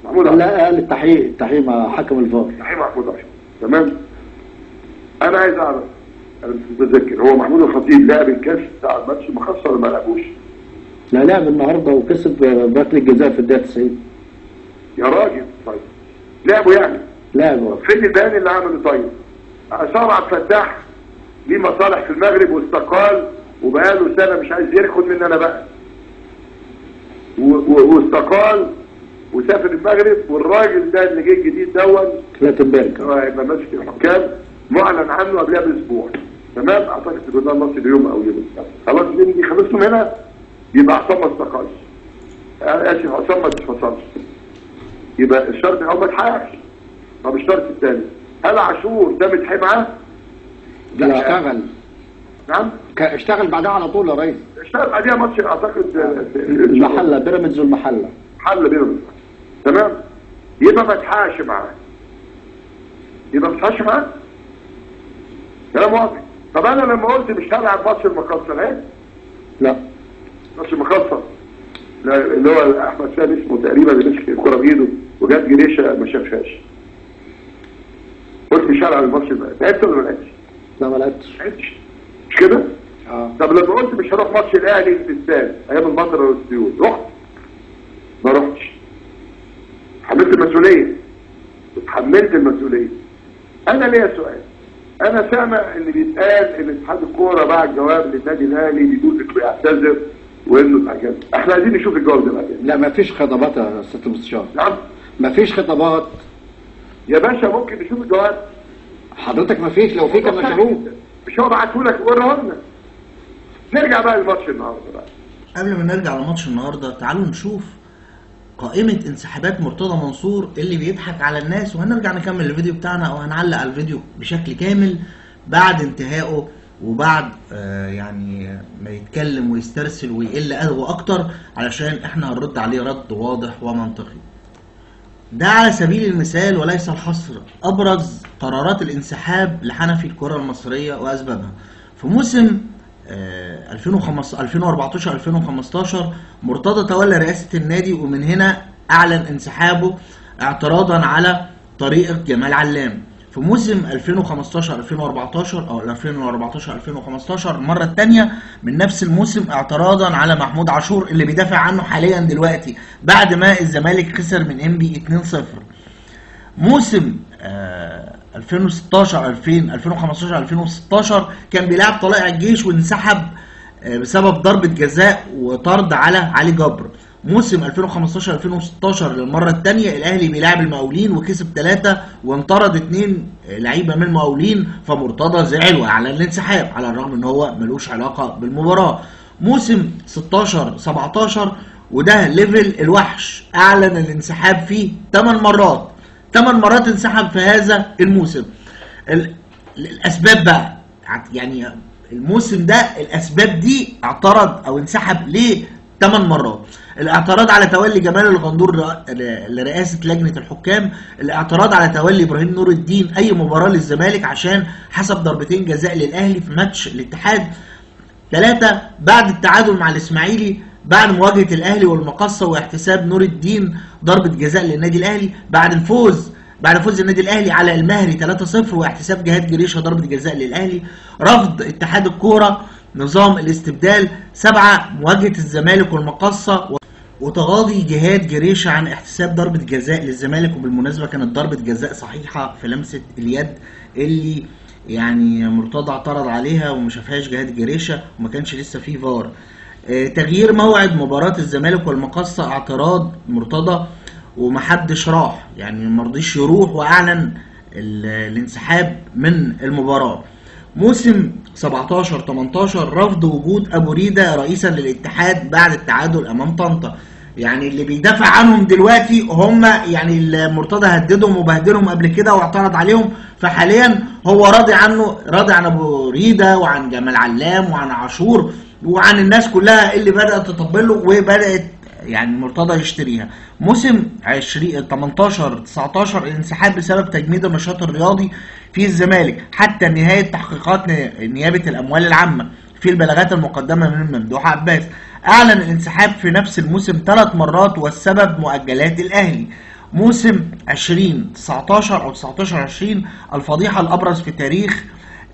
محمود عاشور لا قال التحقيق التحقيق مع حكم الفار صحيح محمود عاشور تمام انا عايز اعرف انا مش متذكر هو محمود الخطيب لعب الكاس بتاع الماتش مخصص ولا ما لعبوش؟ لا لعب النهارده وكسب ركله الجزاء في الدقيقه 90 يا راجل طيب لعبوا يعني لعب اه. فين البيان اللي عمله طيب؟ عصام عبد الفتاح ليه مصالح في المغرب واستقال وبقاله سنه مش عايز يركض مني انا بقى و- و- واستقال وسافر المغرب والراجل ده اللي جه جديد دون كلاتنبرج هو هيبقى ماسك الحكام معلن عنه قبلها باسبوع تمام اعتقد في جورنال مصر اليوم او يوم السبت خلاص دي خلصنا منها يبقى عصام ما استقالش انا اسف عصام ما اتفصلش يبقى الشرط الاول ما اتحققش طب الشرط الثاني هل عاشور ده متحي معاه؟ لا اشتغل نعم ك- اشتغل بعدها على طول يا ريس اشتغل بعديها ماتش اعتقد آه، في- المحله بيراميدز والمحله حل بينهم تمام يبقى ما اتحققش معاه يبقى ما اتحققش معاه كلام واضح طب انا لما قلت مش هلعب ماتش المقصه ايه لا ماتش المقصه لا، اللي هو احمد سامي اسمه تقريبا اللي مسك الكوره بايده وجات جريشه ما شافهاش قلت مش هلعب الماتش ده لعبت ولا ما لعبتش؟ لا ما لعبتش ما لعبتش مش كده؟ اه طب لما قلت مش هروح ماتش الاهلي في الاستاد ايام المطر والسيول رحت ما رحتش حملت المسؤوليه اتحملت المسؤوليه انا ليا سؤال انا سامع ان بيتقال ان اتحاد الكوره بعت جواب للنادي الاهلي بيقول انه بيعتذر وانه اتعجب احنا عايزين نشوف الجواب ده بعدين لا ما فيش خطابات يا ست المستشار نعم ما فيش خطابات يا باشا ممكن نشوف الجواب حضرتك ما فيش لو في كان نشروه مش هو بعته لك وريه لنا نرجع بقى للماتش النهارده بقى قبل ما نرجع لماتش النهارده تعالوا نشوف قائمة انسحابات مرتضى منصور اللي بيضحك على الناس وهنرجع نكمل الفيديو بتاعنا او هنعلق على الفيديو بشكل كامل بعد انتهائه وبعد آه يعني ما يتكلم ويسترسل ويقل ادبه اكتر علشان احنا هنرد عليه رد واضح ومنطقي ده على سبيل المثال وليس الحصر ابرز قرارات الانسحاب لحنفي الكره المصريه واسبابها في موسم آه، 2015 2014 2015 مرتضى تولى رئاسه النادي ومن هنا اعلن انسحابه اعتراضا على طريقه جمال علام في موسم 2015 2014 او 2014 2015 المره الثانيه من نفس الموسم اعتراضا على محمود عاشور اللي بيدافع عنه حاليا دلوقتي بعد ما الزمالك خسر من انبي 2-0 موسم آه 2016 2000 2015 2016 كان بيلعب طلائع الجيش وانسحب آه بسبب ضربة جزاء وطرد على علي جبر موسم 2015 2016 للمرة الثانية الأهلي بيلعب المقاولين وكسب ثلاثة وانطرد اثنين لعيبة من المقاولين فمرتضى زعل وأعلن الانسحاب على الرغم إن هو ملوش علاقة بالمباراة موسم 16 17 وده ليفل الوحش أعلن الانسحاب فيه 8 مرات 8 مرات انسحب في هذا الموسم ال- الاسباب بقى يعني الموسم ده الاسباب دي اعترض او انسحب ليه 8 مرات الاعتراض على تولي جمال الغندور ر- ل- لرئاسه لجنه الحكام الاعتراض على تولي ابراهيم نور الدين اي مباراه للزمالك عشان حسب ضربتين جزاء للاهلي في ماتش الاتحاد ثلاثة بعد التعادل مع الإسماعيلي بعد مواجهة الأهلي والمقصة واحتساب نور الدين ضربة جزاء للنادي الأهلي بعد الفوز بعد فوز النادي الأهلي على المهري 3-0 واحتساب جهاد جريشة ضربة جزاء للأهلي رفض اتحاد الكورة نظام الاستبدال سبعة مواجهة الزمالك والمقصة و- وتغاضي جهاد جريشة عن احتساب ضربة جزاء للزمالك وبالمناسبة كانت ضربة جزاء صحيحة في لمسة اليد اللي يعني مرتضى اعترض عليها وما شافهاش جهاد جريشة وما كانش لسه فيه فار آه، تغيير موعد مباراة الزمالك والمقصة اعتراض مرتضى ومحدش راح يعني مرضيش يروح واعلن ال- الانسحاب من المباراة موسم 17 18 رفض وجود ابو ريده رئيسا للاتحاد بعد التعادل امام طنطا يعني اللي بيدافع عنهم دلوقتي هم يعني المرتضى هددهم وبهدلهم قبل كده واعترض عليهم فحاليا هو راضي عنه راضي عن ابو ريده وعن جمال علام وعن عاشور وعن الناس كلها اللي بدات تطبل له وبدات يعني مرتضى يشتريها موسم 20 18 19 الانسحاب بسبب تجميد النشاط الرياضي في الزمالك حتى نهايه تحقيقات ن- نيابه الاموال العامه في البلاغات المقدمه من ممدوح عباس اعلن الانسحاب في نفس الموسم ثلاث مرات والسبب مؤجلات الاهلي موسم 20 19 او 19 20 الفضيحه الابرز في تاريخ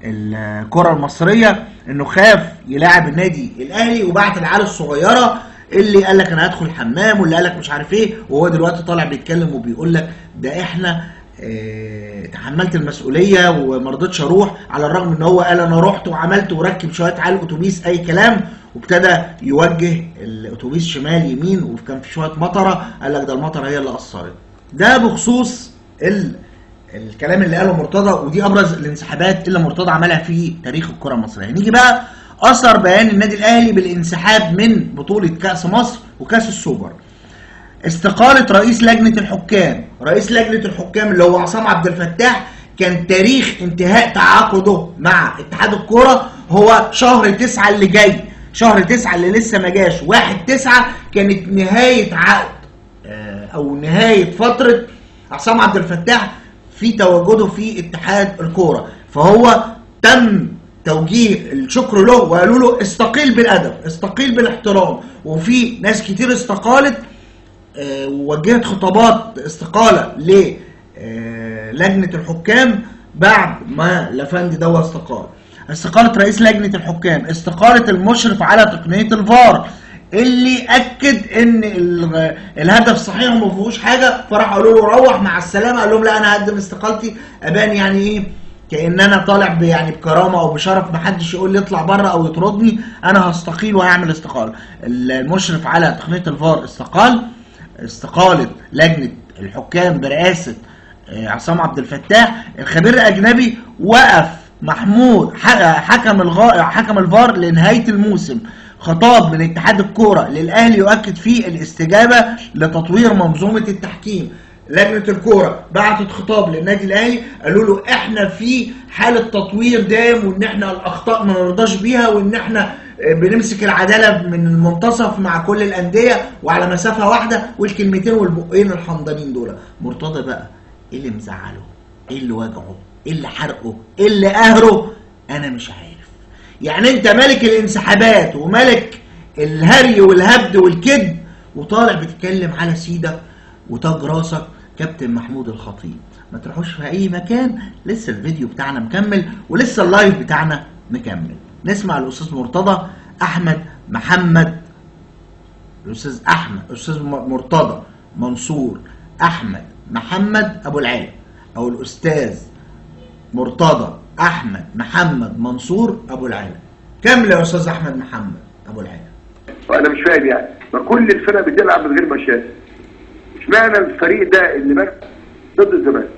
الكره المصريه انه خاف يلاعب النادي الاهلي وبعت العيال الصغيره اللي قال لك انا هدخل الحمام واللي قال لك مش عارف ايه وهو دلوقتي طالع بيتكلم وبيقول لك ده احنا اه تحملت المسؤوليه وما رضيتش اروح على الرغم ان هو قال انا رحت وعملت وركب شويه عيال اتوبيس اي كلام وابتدى يوجه الاتوبيس شمال يمين وكان في شويه مطره قال لك ده المطره هي اللي اثرت ده بخصوص ال الكلام اللي قاله مرتضى ودي ابرز الانسحابات اللي مرتضى عملها في تاريخ الكره المصريه نيجي بقى اثر بيان النادي الاهلي بالانسحاب من بطوله كاس مصر وكاس السوبر استقاله رئيس لجنه الحكام رئيس لجنه الحكام اللي هو عصام عبد الفتاح كان تاريخ انتهاء تعاقده مع اتحاد الكوره هو شهر تسعة اللي جاي شهر تسعة اللي لسه ما جاش واحد تسعة كانت نهاية عقد او نهاية فترة عصام عبد الفتاح في تواجده في اتحاد الكوره فهو تم توجيه الشكر له وقالوا له استقيل بالادب استقيل بالاحترام وفي ناس كتير استقالت اه ووجهت خطابات استقاله ل اه لجنه الحكام بعد ما لفندي ده استقال استقاله رئيس لجنه الحكام استقاله المشرف على تقنيه الفار اللي اكد ان الهدف صحيح وما فيهوش حاجه فراح قالوا له روح مع السلامه قال لهم لا انا هقدم استقالتي ابان يعني ايه كان انا طالع يعني بكرامه او بشرف محدش يقول لي اطلع بره او يطردني انا هستقيل وهعمل استقاله المشرف على تقنيه الفار استقال استقاله لجنه الحكام برئاسه عصام عبد الفتاح الخبير الاجنبي وقف محمود حكم الغائع حكم الفار لنهايه الموسم خطاب من اتحاد الكوره للاهلي يؤكد فيه الاستجابه لتطوير منظومه التحكيم لجنه الكوره بعتت خطاب للنادي الاهلي قالوا له احنا في حاله تطوير دائم وان احنا الاخطاء ما نرضاش بيها وان احنا بنمسك العداله من المنتصف مع كل الانديه وعلى مسافه واحده والكلمتين والبقين الحمضانين دول مرتضى بقى ايه اللي مزعله ايه اللي وجعه ايه اللي حرقه ايه اللي قهره انا مش عارف يعني انت ملك الانسحابات وملك الهري والهبد والكذب وطالع بتتكلم على سيدك وتاج راسك كابتن محمود الخطيب ما تروحوش في اي مكان لسه الفيديو بتاعنا مكمل ولسه اللايف بتاعنا مكمل نسمع الاستاذ مرتضى احمد محمد الاستاذ احمد الاستاذ مرتضى منصور احمد محمد ابو العلا او الاستاذ مرتضى احمد محمد منصور ابو العلا كمل يا استاذ احمد محمد ابو العلا وانا مش فاهم يعني ما كل الفرق بتلعب من غير مشاكل اشمعنى الفريق ده اللي مات ضد الزمالك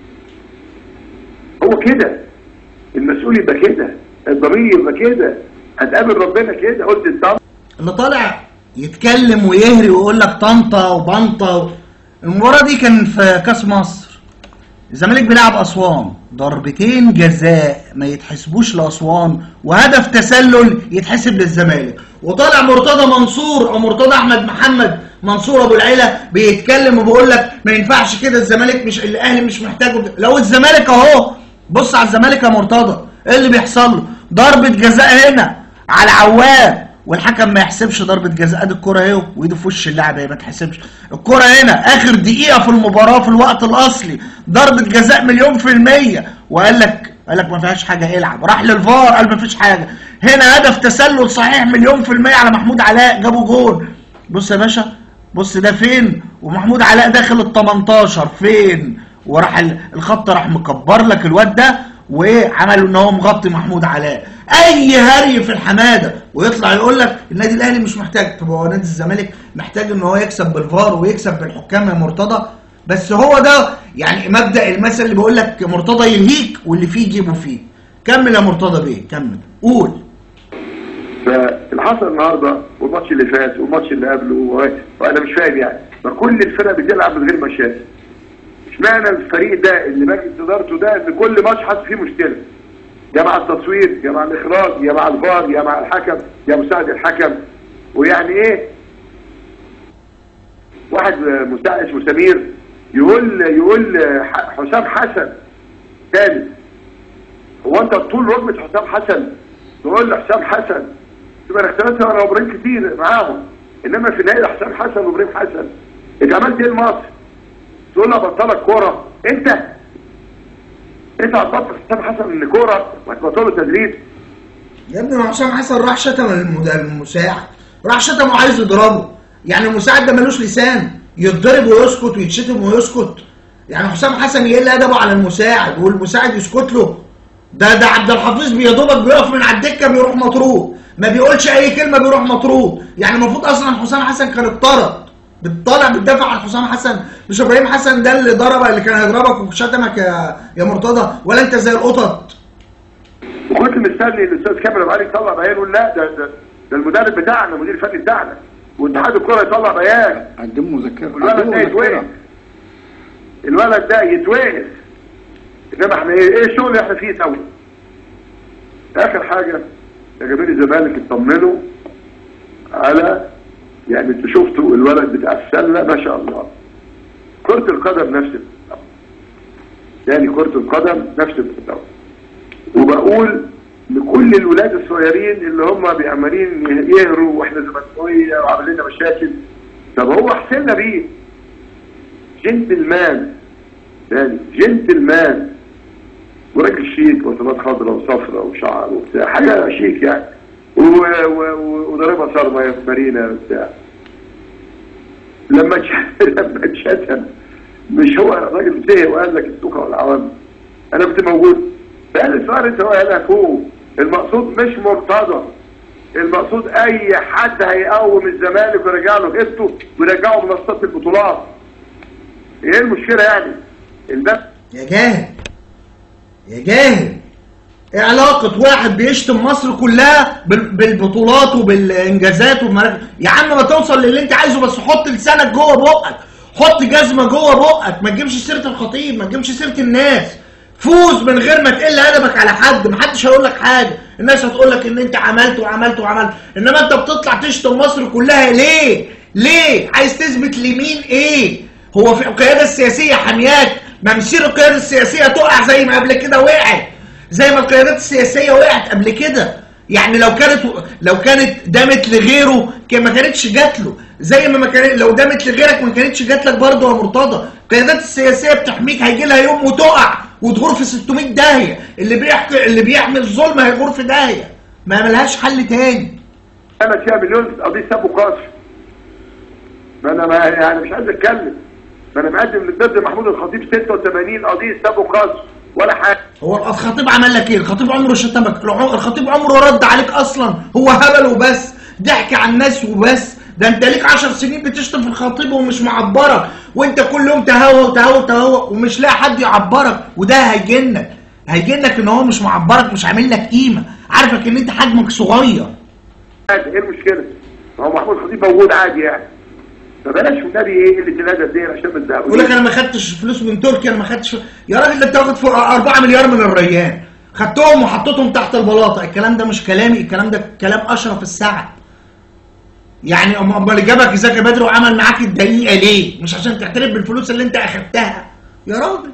هو كده المسؤول يبقى كده الضمير يبقى كده هتقابل ربنا كده قلت الطن اللي طالع يتكلم ويهري ويقول لك طنطا وبنطا المباراه دي كان في كاس مصر الزمالك بيلعب اسوان ضربتين جزاء ما يتحسبوش لاسوان وهدف تسلل يتحسب للزمالك وطالع مرتضى منصور او مرتضى احمد محمد منصور ابو العيله بيتكلم وبيقول لك ما ينفعش كده الزمالك مش الاهلي مش محتاجه لو الزمالك اهو بص على الزمالك يا مرتضى ايه اللي بيحصل له ضربه جزاء هنا على عوام والحكم ما يحسبش ضربه جزاء ادي الكره اهي وايده في وش اللاعب اهي ما تحسبش الكره هنا اخر دقيقه في المباراه في الوقت الاصلي ضربه جزاء مليون في الميه وقال لك قال لك ما فيهاش حاجه العب راح للفار قال ما فيش حاجه هنا هدف تسلل صحيح مليون في الميه على محمود علاء جابوا جول بص يا باشا بص ده فين ومحمود علاء داخل ال 18 فين وراح الخط راح مكبر لك الواد ده وعملوا ان هو مغطي محمود علاء اي هري في الحماده ويطلع يقول لك النادي الاهلي مش محتاج طب هو نادي الزمالك محتاج ان هو يكسب بالفار ويكسب بالحكام يا مرتضى بس هو ده يعني مبدا المثل اللي بيقول لك مرتضى يلهيك واللي فيه جيبه فيه كمل يا مرتضى بيه كمل قول فاللي حصل النهارده والماتش اللي فات والماتش اللي قبله و- وانا مش فاهم يعني ما كل الفرق بتلعب من غير مشاكل اشمعنى الفريق ده اللي مجلس ادارته ده ان كل ماتش حصل فيه مشكله يا مع التصوير يا مع الاخراج يا مع الفار يا مع الحكم يا مساعد الحكم ويعني ايه واحد مساعد اسمه سمير يقول يقول ح- حسام حسن تاني هو انت طول ركبه حسام حسن تقول لحسام حسن تبقى اختلفت انا وابراهيم كتير معاهم انما في النهايه حسام حسن وابراهيم حسن انت عملت ايه لمصر؟ تقول له بطلك كوره انت انت هتبطل حسام حسن من كوره وهتبطله تدريب يا ابني ما حسام حسن راح شتم المد- المساعد راح شتم وعايز يضربه يعني المساعد ده ملوش لسان يتضرب ويسكت ويتشتم ويسكت يعني حسام حسن يقل ادبه على المساعد والمساعد يسكت له ده ده عبد الحفيظ بيدوبك بيقف من على الدكه بيروح مطرود ما بيقولش اي كلمه بيروح مطرود يعني المفروض اصلا حسام حسن كان اتطرد بتطالع بتدافع عن حسام حسن مش ابراهيم حسن ده اللي ضربك اللي كان هيضربك وشتمك يا يا مرتضى ولا انت زي القطط وكنت مستني الاستاذ كامل ابو علي يطلع بيان يقول لا ده ده, ده المدرب بتاعنا المدير الفني بتاعنا واتحاد الكره يطلع بيان قدموا مذكره الولد قدموا ده يتوقف مذكره الولد ده يتوقف انما احنا ايه ايه الشغل اللي احنا فيه سوا اخر حاجه يا جماهير الزمالك اطمنوا على يعني انتوا شفتوا الولد بتاع السله ما شاء الله كره القدم نفس المستوى يعني كره القدم نفس المستوى وبقول لكل الولاد الصغيرين اللي هم بيعملين يهروا واحنا زملكاويه وعاملين لنا مشاكل طب هو حسنا بيه جنتلمان يعني جنتلمان وراجل شيك وطلات خضراء وصفراء وشعر وبتاع حاجه شيك يعني و- و- و- وضربها صارمه يا مارينا وبتاع لما اتش- لما اتشتم مش هو راجل زهق وقال لك السوكه والعوام انا كنت موجود فقال صار انت قال لك هو المقصود مش مرتضى المقصود اي حد هيقوم الزمالك ويرجع له هيبته ويرجعه منصات البطولات ايه المشكله يعني الباب يا جاهل يا جاهل ايه علاقة واحد بيشتم مصر كلها بال- بالبطولات وبالانجازات والمراكز يا عم ما توصل للي انت عايزه بس حط لسانك جوه بقك حط جزمة جوه بقك ما تجيبش سيرة الخطيب ما تجيبش سيرة الناس فوز من غير ما تقل ادبك على حد محدش هيقول لك حاجة الناس هتقول لك ان انت عملت وعملت وعملت انما انت بتطلع تشتم مصر كلها ليه ليه عايز تثبت لمين ايه هو في القيادة السياسية حمياك ما مسير القيادة السياسية تقع زي ما قبل كده وقعت زي ما القيادات السياسية وقعت قبل كده يعني لو كانت لو كانت دامت لغيره كان ما كانتش جات له زي ما ما كانت لو دامت لغيرك ما كانتش جات لك برضه يا مرتضى القيادات السياسية بتحميك هيجي لها يوم وتقع وتغور في 600 داهية اللي بيحكي اللي بيحمل ظلم هيغور في داهية ما ملهاش حل تاني انا فيها مليون قضيه سب وقذف ما انا ما يعني مش عايز اتكلم ما انا مقدم للدرس محمود الخطيب 86 قضيه سب وقذف ولا حاجه هو الخطيب عمل لك ايه؟ الخطيب عمره شتمك، الع- الخطيب عمره رد عليك اصلا، هو هبل وبس، ضحك على الناس وبس، ده انت ليك 10 سنين بتشتم في الخطيب ومش معبرك، وانت كل يوم تهوى وتهوى وتهوى ومش لاقي حد يعبرك، وده هيجنك، هيجنك ان هو مش معبرك مش عامل لك قيمه، عارفك ان انت حجمك صغير. عادي ايه المشكله؟ ما هو محمود الخطيب موجود عادي يعني فبلاش والنبي ايه اللي الادب دي عشان ما تزهقوش. يقول لك انا ما خدتش فلوس من تركيا انا ما خدتش يا راجل ده انت واخد فوق 4 مليار من الريان خدتهم وحطيتهم تحت البلاطه الكلام ده مش كلامي الكلام ده كلام اشرف السعد يعني أم- امال جابك ازيك يا بدر وعمل معاك الدقيقه ليه مش عشان تعترف بالفلوس اللي انت اخدتها يا راجل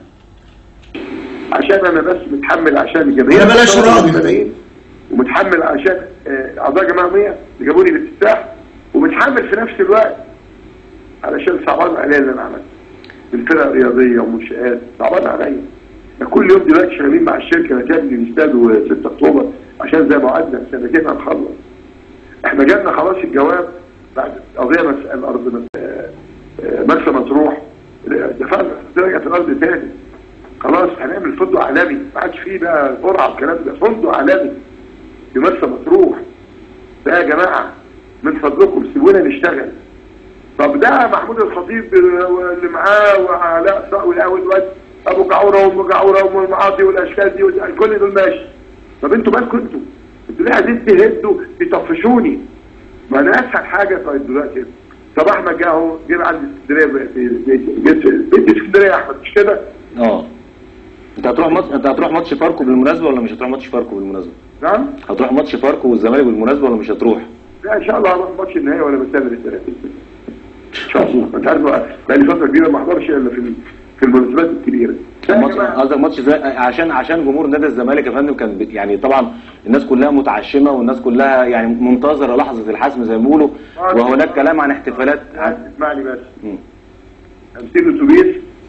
عشان انا بس متحمل عشان الجماهير لا بلاش راضي. الملايين، ومتحمل عشان آه، اعضاء جماعه 100 اللي جابوا لي الافتتاح ومتحمل في نفس الوقت علشان صعبان عليا اللي انا عملته الفرق الرياضيه ومنشآت صعبان عليا احنا كل يوم دلوقتي شغالين مع الشركه نتابع الاستاد 6 اكتوبر عشان زي ما وعدنا سنتين هنخلص احنا جالنا خلاص الجواب بعد قضيه مس... الارض مس... آه، آه، مرسى مطروح دفعنا رجعت الارض تاني خلاص هنعمل فندق عالمي ما عادش فيه بقى قرعه والكلام ده فندق عالمي في مرسى مطروح ده يا جماعه من فضلكم سيبونا نشتغل طب ده محمود الخطيب اللي معاه وعلاء صقر والواد ابو جعوره وام جعوره وام المعاطي والاشكال دي وال- كل دول ماشي طب انتوا مالكم انتوا؟ انتوا ليه عايزين تهدوا تطفشوني؟ ما انا اسهل حاجه طيب دلوقتي طب احمد جه اهو جه عندي اسكندريه في بيتي جيت في بيتي في اسكندريه يا احمد مش كده؟ اه انت هتروح ماتش انت هتروح ماتش فاركو بالمناسبه ولا مش هتروح ماتش فاركو بالمناسبه؟ نعم؟ هتروح ماتش فاركو والزمالك بالمناسبه ولا مش هتروح؟ لا ان شاء الله هروح ماتش النهائي ولا بستنى الثلاثين ان شاء الله انت عارف بقى بقالي فتره كبيره ما احضرش الا في في المناسبات الكبيره لا يا ماتش جماعة، قصدك ماتش زي عشان عشان جمهور نادي الزمالك يا فندم كان بي- يعني طبعا الناس كلها متعشمه والناس كلها يعني منتظره لحظه الحسم زي ما بيقولوا وهناك كلام عن احتفالات عن اسمعني بس مم. 50 اتوبيس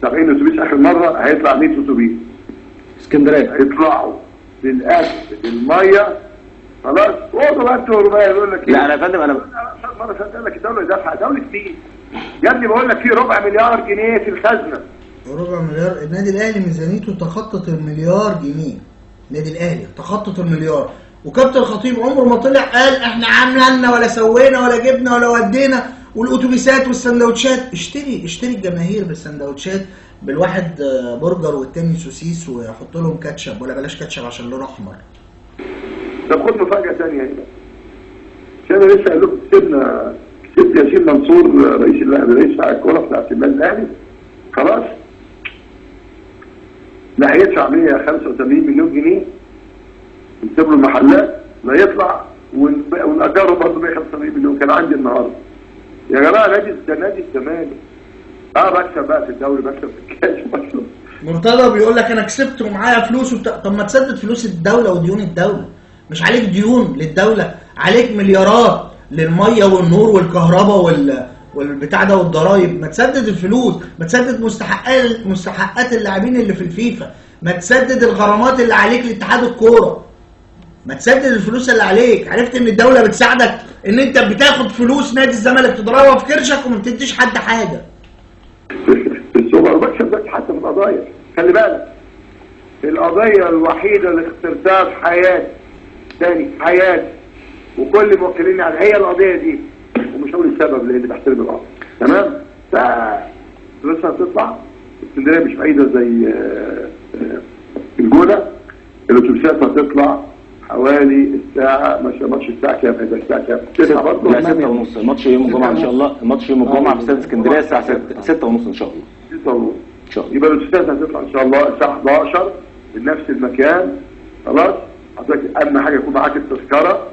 70 اتوبيس اخر مره هيطلع 100 اتوبيس اسكندريه هيطلعوا للاكل للميه خلاص اقعدوا بقى انتوا بقى يقول لك لا انا يا فندم انا مره قال لك الدوله دافعه دوله مين؟ يا ابني بقول لك في ربع مليار جنيه في الخزنه ربع مليار النادي الاهلي ميزانيته تخطط المليار جنيه النادي الاهلي تخطط المليار وكابتن الخطيب عمره ما طلع قال احنا عملنا ولا سوينا ولا جبنا ولا ودينا والاتوبيسات والسندوتشات اشتري اشتري الجماهير بالسندوتشات بالواحد آه، برجر والتاني سوسيس ويحط لهم كاتشب ولا بلاش كاتشب عشان لونه احمر طب خد مفاجاه ثانيه هنا عشان انا لسه قال لكم كسبنا كسبت ياسين منصور رئيس الل- رئيس الكوره بتاعت النادي الاهلي خلاص لا هيدفع 185 مليون جنيه نسيب له المحلات لا يطلع ون- ونأجره برضه 185 مليون كان عندي النهارده يا جماعه نادي ده نادي الزمالك اه بكسب بقى في الدوري بكسب في الكاس بكسب مرتضى بيقول لك انا كسبت ومعايا فلوس وبتاع طب ما تسدد فلوس الدوله وديون الدوله مش عليك ديون للدوله عليك مليارات للميه والنور والكهرباء وال والبتاع ده والضرايب ما تسدد الفلوس ما تسدد مستحقات مستحقات اللاعبين اللي في الفيفا ما تسدد الغرامات اللي عليك لاتحاد الكوره ما تسدد الفلوس اللي عليك عرفت ان الدوله بتساعدك ان انت بتاخد فلوس نادي الزمالك تضربها في كرشك وما بتديش حد حاجه في السوبر بكسب بس حتى في القضايا خلي بالك القضية الوحيدة اللي خسرتها في حياتي تاني حياتي وكل موكلين على هي القضية دي ومش هقول السبب لان بحترم القضية تمام ف لسه هتطلع اسكندرية مش بعيدة زي آه، آه، الجونة الاتوبيسات هتطلع حوالي الساعة مش ماتش الساعة كام هيبقى الساعة كام؟ تسعة برضه لا 6 ونص الماتش يوم الجمعه ان شاء الله الماتش يوم الجمعه في استاد اسكندريه الساعه 6 6 ونص ان شاء الله ستة ونص ان شاء الله يبقى الاتوبيسات هتطلع ان شاء الله الساعه 11 من نفس المكان خلاص حضرتك اهم حاجه يكون معاك التذكره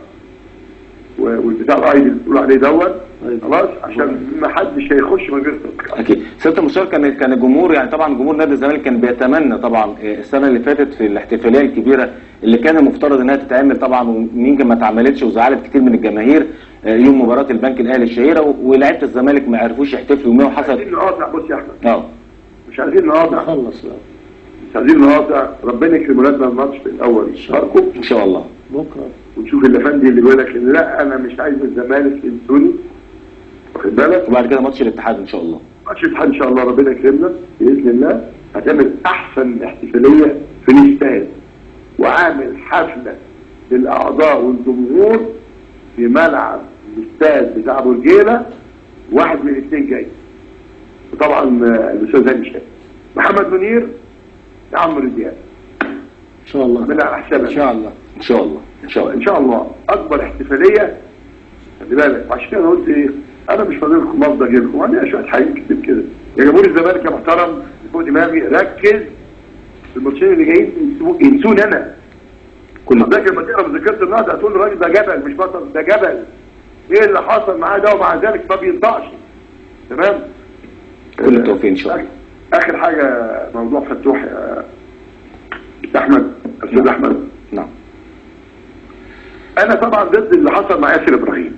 و- والبتاع الايدي اللي بتقول عليه دوت خلاص عشان ما حدش هيخش من غير تذكره اكيد سياده المستشار كان كان الجمهور يعني طبعا جمهور نادي الزمالك كان بيتمنى طبعا آه، السنه اللي فاتت في الاحتفاليه الكبيره اللي كان المفترض انها تتعمل طبعا ويمكن ما اتعملتش وزعلت كتير من الجماهير آه، يوم مباراه البنك الاهلي الشهيره و- ولاعيبه الزمالك ما عرفوش يحتفلوا يوميها وحصل عايزين نقاطع بص يا احمد اه مش عايزين نقاطع خلص بقى مش عايزين نقاطع ربنا يكرم ولادنا الماتش في الاول يشاركوا ان شاء الله بكره وتشوف الافندي اللي بيقول لك إن لا انا مش عايز الزمالك ينسوني واخد بالك وبعد كده ماتش الاتحاد ان شاء الله ماتش الاتحاد ان شاء الله ربنا يكرمنا باذن الله هتعمل احسن احتفاليه في الاستاد وعامل حفله للاعضاء والجمهور في ملعب الاستاد بتاع ابو رجيله واحد من الاثنين جاي وطبعا آه، الاستاذ هاني شاكر محمد منير يا عمرو دياب ان شاء الله عملها على حسابك ان شاء الله ان شاء الله ان شاء ان الله شاء الله اكبر احتفاليه خلي بالك عشان كده أنا قلت ايه انا مش فاضل لكم افضل اجيب لكم عندنا شويه حاجات كتير كده يا جمهور الزمالك يا محترم فوق دماغي ركز في الماتشين اللي جايين ينسو- ينسوني انا كل فاكر لما تقرا مذكره النهارده هتقول الراجل ده جبل مش بطل ده جبل ايه اللي حصل معاه ده ومع ذلك ما بينطقش تمام كل التوفيق ان شاء الله اخر حاجه موضوع فتوح يا يا احمد استاذ احمد نعم انا طبعا ضد اللي حصل مع ياسر ابراهيم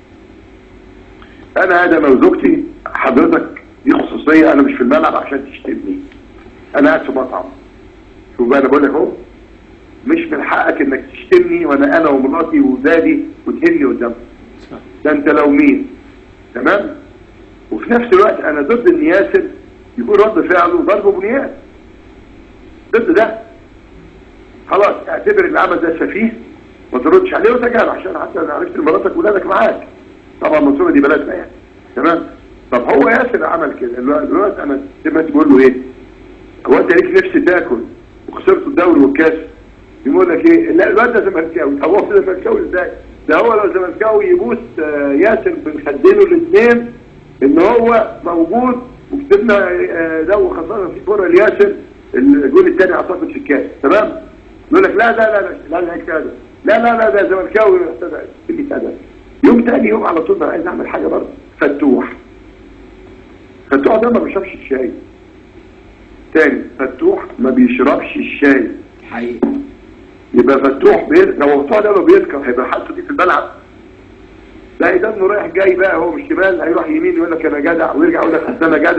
انا ادم وزوجتي حضرتك دي خصوصيه انا مش في الملعب عشان تشتمني انا قاعد في مطعم شوف بقى انا بقول لك اهو مش من حقك انك تشتمني وانا انا ومراتي واولادي وتهني قدامك ده انت لو مين تمام وفي نفس الوقت انا ضد ان ياسر يكون رد فعله ضرب بنيان ضد ده خلاص اعتبر اللي عمل ده سفيه ما تردش عليه وتجاهل عشان حتى انا عرفت ان مراتك وولادك معاك طبعا المنصوره دي بلدنا يعني تمام طب هو ياسر عمل كده الوقت دلوقتي انا سمعت بيقول له ايه هو انت ليك نفس تاكل وخسرت الدوري والكاس يقول لك ايه لا الواد ده زملكاوي طب هو زملكاوي ازاي ده هو لو زملكاوي يبوس آه، ياسر بن خدينه الاثنين ان هو موجود وكسبنا آه، ده وخسرنا في كوره لياسر الجول الثاني اعتقد في الكاس تمام يقول لك لا لا لا لا لا لا كده لا لا لا ده زملكاوي محتاج اللي كده يوم تاني يوم على طول انا عايز اعمل حاجه برضه فتوح فتوح ده ما بيشربش الشاي تاني فتوح ما بيشربش الشاي حقيقي يبقى فتوح بير... لو فتوح ده لو بيركب هيبقى حالته دي في الملعب لا ده انه رايح جاي بقى هو مش شمال هيروح يمين يقول لك انا جدع ويرجع يقول لك أصل انا جدع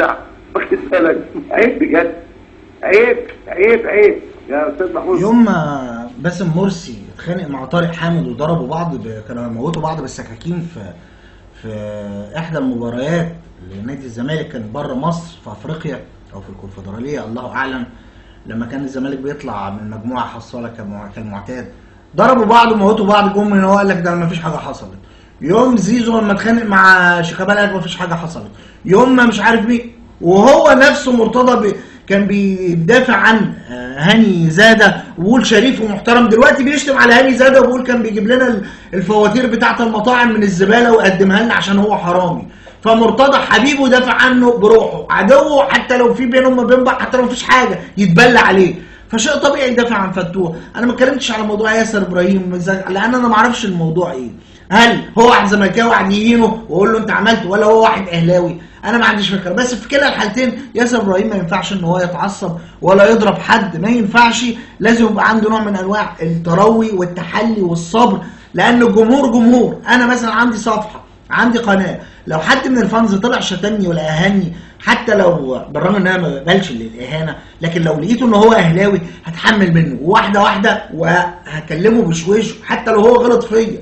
واخد بالك عيب بجد عيب عيب عيب يا استاذ محمود يوم ما باسم مرسي اتخانق مع طارق حامد وضربوا بعض ب... كانوا هيموتوا بعض بالسكاكين في في احدى المباريات لنادي الزمالك كان بره مصر في افريقيا او في الكونفدراليه الله اعلم لما كان الزمالك بيطلع من مجموعه حصاله كمع- كالمعتاد ضربوا بعض وموتوا بعض جم من هو قال لك ده ما فيش حاجه حصلت يوم زيزو لما اتخانق مع شيكابالا قال ما فيش حاجه حصلت يوم ما مش عارف مين وهو نفسه مرتضى بي كان بيدافع عن آه، هاني زاده وبيقول شريف ومحترم دلوقتي بيشتم على هاني زاده وبيقول كان بيجيب لنا ال- الفواتير بتاعه المطاعم من الزباله ويقدمها لنا عشان هو حرامي فمرتضى حبيبه دافع عنه بروحه عدوه حتى لو في بينهم وبين بعض حتى لو مفيش حاجه يتبلى عليه فشيء طبيعي يدافع عن فتوح انا ما اتكلمتش على موضوع ياسر ابراهيم إزاي- لان انا ما اعرفش الموضوع ايه هل هو واحد زملكاوي واحد يهينه واقول له انت عملت ولا هو واحد اهلاوي انا ما عنديش فكره بس في كلا الحالتين ياسر ابراهيم ما ينفعش ان هو يتعصب ولا يضرب حد ما ينفعش لازم يبقى عنده نوع من انواع التروي والتحلي والصبر لان الجمهور جمهور انا مثلا عندي صفحه عندي قناه لو حد من الفانز طلع شتمني ولا اهاني حتى لو بالرغم ان انا ما بقبلش الاهانه لكن لو لقيته ان هو اهلاوي هتحمل منه واحده واحده وهكلمه بشويش حتى لو هو غلط فيا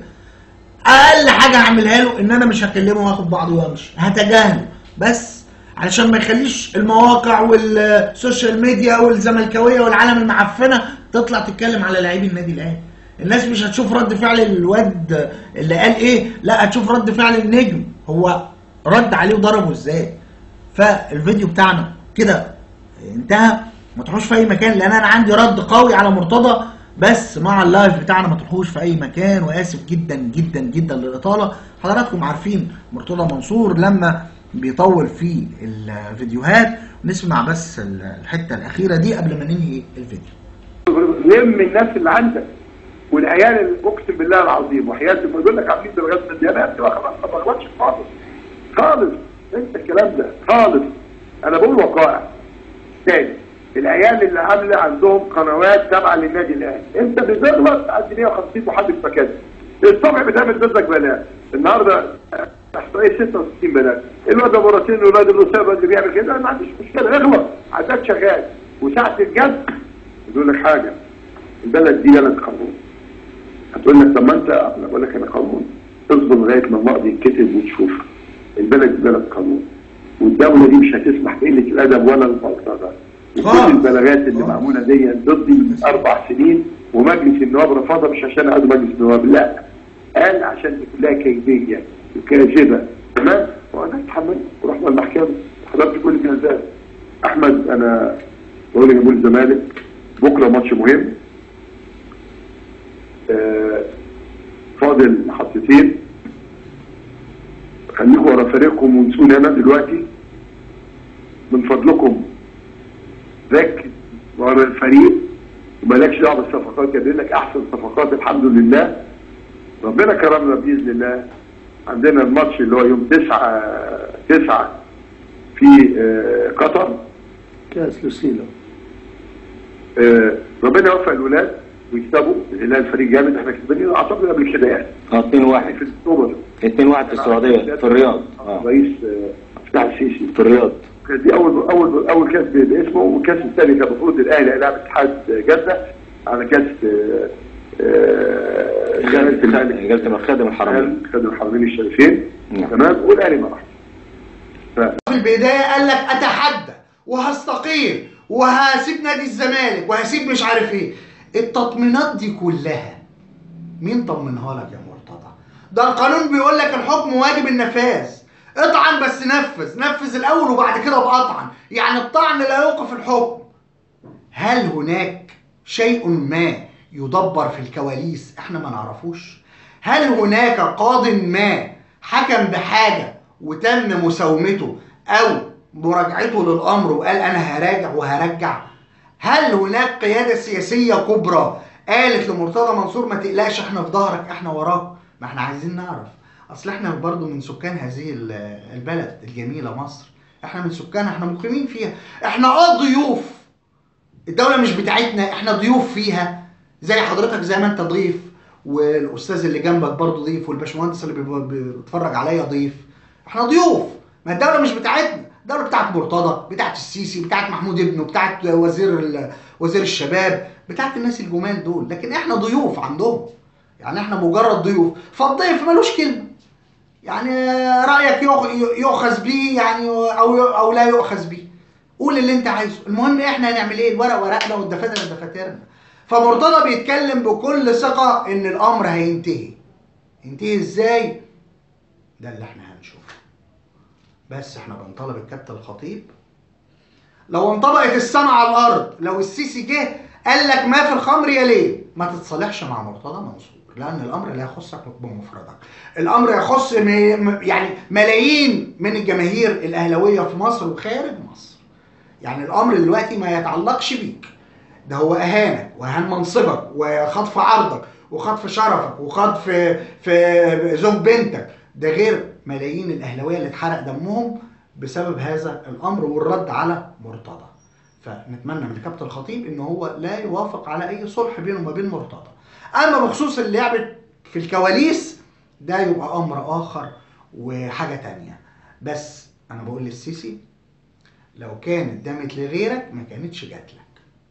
اقل حاجه هعملها له ان انا مش هكلمه واخد بعضي وامشي هتجاهله بس علشان ما يخليش المواقع والسوشيال ميديا والزملكاويه والعالم المعفنه تطلع تتكلم على لاعبي النادي الاهلي الناس مش هتشوف رد فعل الواد اللي قال ايه لا هتشوف رد فعل النجم هو رد عليه وضربه ازاي فالفيديو بتاعنا كده انتهى ما تروحوش في اي مكان لان انا عندي رد قوي على مرتضى بس مع اللايف بتاعنا ما تروحوش في اي مكان واسف جدا جدا جدا للاطاله حضراتكم عارفين مرتضى منصور لما بيطول في الفيديوهات نسمع بس الحته الاخيره دي قبل ما ننهي الفيديو لم الناس اللي عندك والعيال اللي اقسم بالله العظيم وحياه ما يقول لك عاملين درجات من الديانات ما خلاص ما بغلطش خالص خالص انت الكلام ده خالص انا بقول وقائع تاني العيال اللي عامله عندهم قنوات تابعه للنادي الاهلي انت بتغلط عندي 150 محدث مكان الصبح بتعمل ضدك بلاء النهارده احصائيه 66 بلاء الواد ابو راسين والواد الاسامه اللي بيعمل كده أنا ما عنديش مشكله اغلط عداد شغال وساعه الجد يقول لك حاجه البلد دي بلد قانون هتقول لك طب ما انت انا بقول لك انا قانون اصبر لغايه ما النقد يتكتب وتشوف البلد دي بلد قانون والدوله دي مش هتسمح بقله الادب ولا البلطجه خالص. وكل البلاغات اللي خالص. معموله دي ضدي من اربع سنين ومجلس النواب رفضها مش عشان اقعد مجلس النواب لا قال عشان دي كلها كيديه وكاذبه تمام وانا اتحمل ورحنا المحكمه حضرت كل الجلسات احمد انا بقول لجمهور الزمالك بكره ماتش مهم آه، فاضل محطتين خليكم ورا فريقكم وانسوني انا دلوقتي من فضلكم ركز ورا الفريق ومالكش دعوه بالصفقات جايبين لك احسن صفقات الحمد لله ربنا كرمنا باذن الله عندنا الماتش اللي هو يوم 9 9 في آه، قطر كاس لوسيلو آه، ربنا يوفق الولاد ويكسبوا الهلال فريق جامد احنا كسبانين اعتقد قبل كده يعني اه 2 1 في اكتوبر 2 1 في السعوديه في الرياض اه رئيس آه، فتح السيسي في الرياض كانت دي اول اول اول كاس باسمه والكاس الثاني كان المفروض الاهلي هيلعب اتحاد جده على كاس آه، آه، خالد جلسه من خادم الحرمين خالد الحرمين الشريفين نعم. تمام والاهلي ما راحش في البداية قال لك أتحدى وهستقيل وهسيب نادي الزمالك وهسيب مش عارف إيه التطمينات دي كلها مين طمنها لك يا مرتضى؟ ده القانون بيقول لك الحكم واجب النفاذ اطعن بس نفذ نفذ الأول وبعد كده بأطعن يعني الطعن لا يوقف الحكم هل هناك شيء ما يدبر في الكواليس احنا ما نعرفوش هل هناك قاض ما حكم بحاجة وتم مساومته او مراجعته للامر وقال انا هراجع وهرجع هل هناك قيادة سياسية كبرى قالت لمرتضى منصور ما تقلقش احنا في ظهرك احنا وراك ما احنا عايزين نعرف اصل احنا برضو من سكان هذه ال- البلد الجميلة مصر احنا من سكانها احنا مقيمين فيها احنا اه ضيوف الدولة مش بتاعتنا احنا ضيوف فيها زي حضرتك زي ما انت ضيف والاستاذ اللي جنبك برضه ضيف والباشمهندس اللي بيب- بيتفرج عليا ضيف احنا ضيوف ما الدولة مش بتاعتنا الدوله بتاعت مرتضى بتاعت السيسي بتاعت محمود ابنه بتاعت وزير ال- وزير الشباب بتاعت الناس الجمال دول لكن احنا ضيوف عندهم يعني احنا مجرد ضيوف فالضيف ملوش كلمه يعني رايك يؤخ- يؤخذ بيه يعني او او لا يؤخذ بيه قول اللي انت عايزه المهم احنا هنعمل ايه الورق ورقنا والدفاتر دفاترنا فمرتضى بيتكلم بكل ثقه ان الامر هينتهي ينتهي ازاي ده اللي احنا هنشوفه بس احنا بنطالب الكابتن الخطيب لو انطبقت السماء على الارض لو السيسي جه قال لك ما في الخمر يا ليه ما تتصالحش مع مرتضى منصور لان الامر لا يخصك بمفردك الامر يخص م... م- يعني ملايين من الجماهير الاهلاويه في مصر وخارج مصر يعني الامر دلوقتي ما يتعلقش بيك ده هو اهانك واهان منصبك وخطف عرضك وخطف شرفك وخطف في زوج بنتك ده غير ملايين الاهلاويه اللي اتحرق دمهم بسبب هذا الامر والرد على مرتضى فنتمنى من الكابتن الخطيب ان هو لا يوافق على اي صلح بينه وما بين مرتضى اما بخصوص اللعب في الكواليس ده يبقى امر اخر وحاجه تانية بس انا بقول للسيسي لو كانت دامت لغيرك ما كانتش جات لك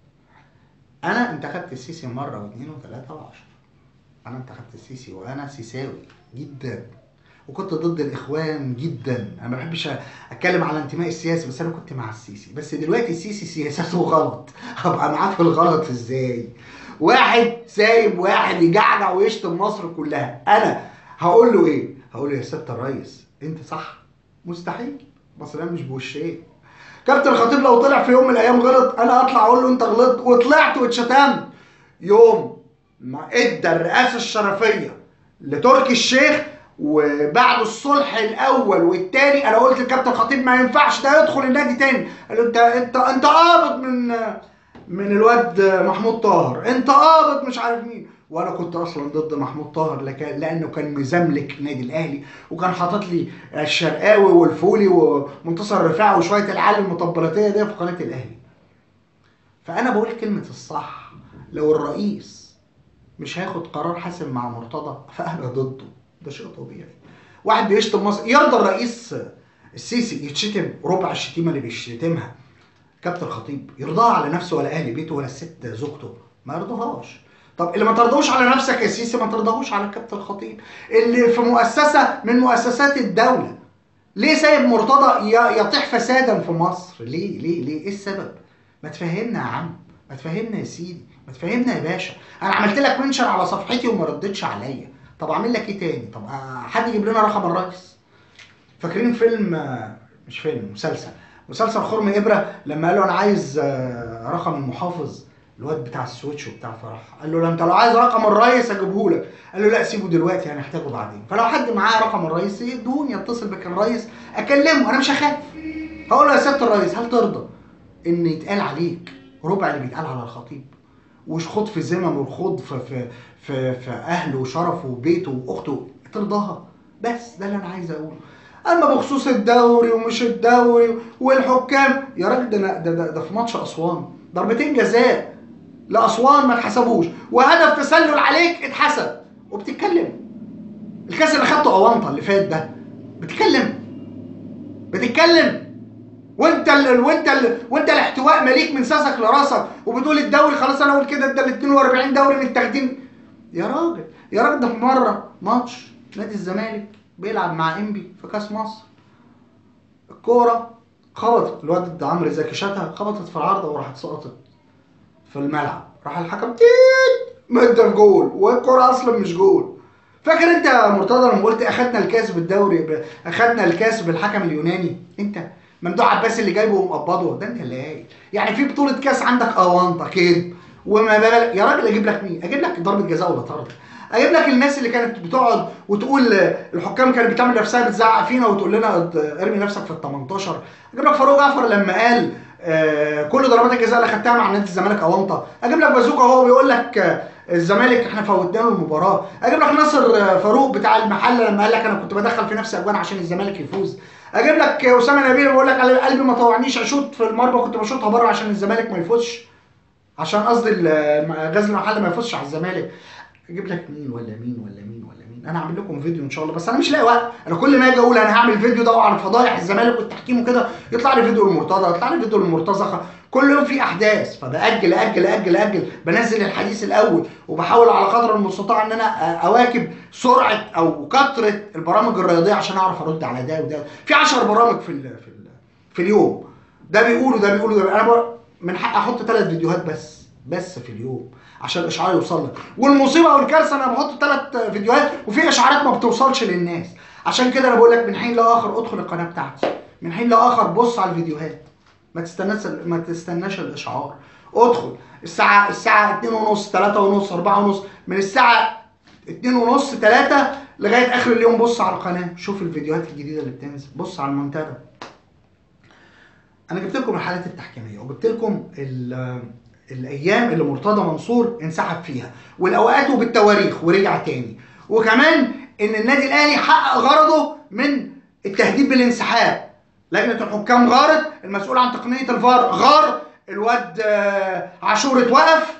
انا انتخبت السيسي مره واثنين وثلاثه وعشرة انا انتخبت السيسي وانا سيساوي جدا وكنت ضد الاخوان جدا انا ما بحبش اتكلم على انتمائي السياسي بس انا كنت مع السيسي بس دلوقتي السيسي سياسته غلط هبقى معاه في الغلط ازاي واحد سايب واحد يجعجع ويشتم مصر كلها انا هقول له ايه هقول له يا سياده الريس انت صح مستحيل مصر مش بوشين كابتن الخطيب لو طلع في يوم من الايام غلط انا اطلع اقول له انت غلطت وطلعت واتشتمت يوم ما ادى الرئاسه الشرفيه لتركي الشيخ وبعد الصلح الاول والتاني انا قلت للكابتن الخطيب ما ينفعش ده يدخل النادي تاني قال له انت انت انت قابض من من الواد محمود طاهر انت قابض مش عارف مين وانا كنت اصلا ضد محمود طاهر لك- لانه كان مزملك نادي الاهلي وكان حاطط لي الشرقاوي والفولي ومنتصر الرفاعي وشويه العيال المطبلاتيه دي في قناه الاهلي فانا بقول كلمه الصح لو الرئيس مش هياخد قرار حاسم مع مرتضى فانا ضده ده شيء طبيعي واحد بيشتم مصر يرضى الرئيس السيسي يتشتم ربع الشتيمه اللي بيشتمها كابتن الخطيب يرضاها على نفسه ولا اهل بيته ولا الست زوجته ما يرضاهاش طب اللي ما ترضاهوش على نفسك يا سيسي ما ترضاهوش على الكابتن الخطيب اللي في مؤسسه من مؤسسات الدوله ليه سايب مرتضى ي- يطيح فسادا في مصر ليه ليه ليه ايه السبب ما تفهمنا يا عم ما تفهمنا يا سيدي ما تفهمنا يا باشا انا عملت لك منشن على صفحتي وما ردتش عليا طب اعمل لك ايه تاني طب آه، حد يجيب لنا رقم الرئيس فاكرين فيلم آه، مش فيلم مسلسل مسلسل خرم ابره لما قال له انا عايز آه، رقم المحافظ الواد بتاع السويتش وبتاع فرح قال له لا انت لو عايز رقم الرئيس اجيبه لك قال له لا سيبه دلوقتي هنحتاجه بعدين فلو حد معاه رقم الرئيس يدوني يتصل بك الرئيس اكلمه انا مش هخاف هقول له يا سياده الرئيس هل ترضى ان يتقال عليك ربع اللي بيتقال على الخطيب وخوض في ذمم وخوض في في في, في اهله وشرفه وبيته واخته ترضاها بس ده اللي انا عايز اقوله اما بخصوص الدوري ومش الدوري والحكام يا راجل ده أنا- ده, ده, ده في ماتش اسوان ضربتين جزاء لاسوان ما اتحسبوش وهدف تسلل عليك اتحسب وبتتكلم الكاس اللي خدته اونطه اللي فات ده بتتكلم بتتكلم وانت ال... وانت ال... وانت الاحتواء مليك من ساسك لراسك وبتقول الدوري خلاص انا اقول كده ده ال 42 دوري متاخدين يا راجل يا راجل ده في مره ماتش نادي الزمالك بيلعب مع انبي في كاس مصر الكوره خبطت الواد ده عمرو زكي شاتها خبطت في العارضه وراحت سقطت في الملعب راح الحكم تيت مد الجول والكوره اصلا مش جول فاكر انت يا مرتضى لما قلت اخدنا الكاس بالدوري ب... اخدنا الكاس بالحكم اليوناني انت ممدوح عباس اللي جايبه ومقبضه ده انت اللي قايل يعني في بطوله كاس عندك اونطه كده وما بالك يا راجل اجيب لك مين اجيب لك ضربه جزاء ولا طرد اجيب لك الناس اللي كانت بتقعد وتقول الحكام كانت بتعمل نفسها بتزعق فينا وتقول لنا ارمي نفسك في ال 18 اجيب لك فاروق جعفر لما قال آه كل ضربات الجزاء اللي خدتها مع نادي الزمالك اونطه اجيب لك بازوكا هو بيقول لك آه الزمالك احنا فوتنا له المباراه اجيب لك ناصر آه فاروق بتاع المحله لما قال لك انا كنت بدخل في نفسي اجوان عشان الزمالك يفوز اجيب لك اسامه نبيل بيقول لك قلبي ما طوعنيش اشوط في المرمى كنت بشوطها بره عشان الزمالك ما يفوزش عشان قصدي غزل المحله ما يفوزش على الزمالك اجيب لك مين ولا مين ولا مين ولا مين المصورين انا هعمل لكم فيديو ان شاء الله بس انا مش لاقي وقت انا كل ما اجي اقول انا هعمل فيديو ده عن فضايح الزمالك والتحكيم وكده يطلع لي فيديو المرتضى يطلع لي فيديو المرتزقه كل يوم في احداث فباجل اجل اجل اجل بنزل الحديث الاول وبحاول على قدر المستطاع ان انا اواكب سرعه او كثره البرامج الرياضيه عشان اعرف ارد على ده وده في 10 برامج في ال في ال في اليوم ده بيقولوا ده بيقولوا ده انا بر- من حق احط ثلاث فيديوهات بس بس في اليوم عشان الاشعار يوصل لك والمصيبه والكارثه انا بحط ثلاث فيديوهات وفي اشعارات ما بتوصلش للناس عشان كده انا بقول لك من حين لاخر ادخل القناه بتاعتي من حين لاخر بص على الفيديوهات ما تستناش ما تستناش الاشعار ادخل الساعه الساعه 2 ونص 3 ونص 4 ونص من الساعه 2 ونص 3 لغايه اخر اليوم بص على القناه شوف الفيديوهات الجديده اللي بتنزل بص على المنتدى انا جبت لكم الحالات التحكيميه وجبت لكم ال- الايام اللي مرتضى منصور انسحب فيها والاوقات وبالتواريخ ورجع تاني وكمان ان النادي الاهلي حقق غرضه من التهديد بالانسحاب لجنه الحكام غارت المسؤول عن تقنيه الفار غار الواد آه، عاشور اتوقف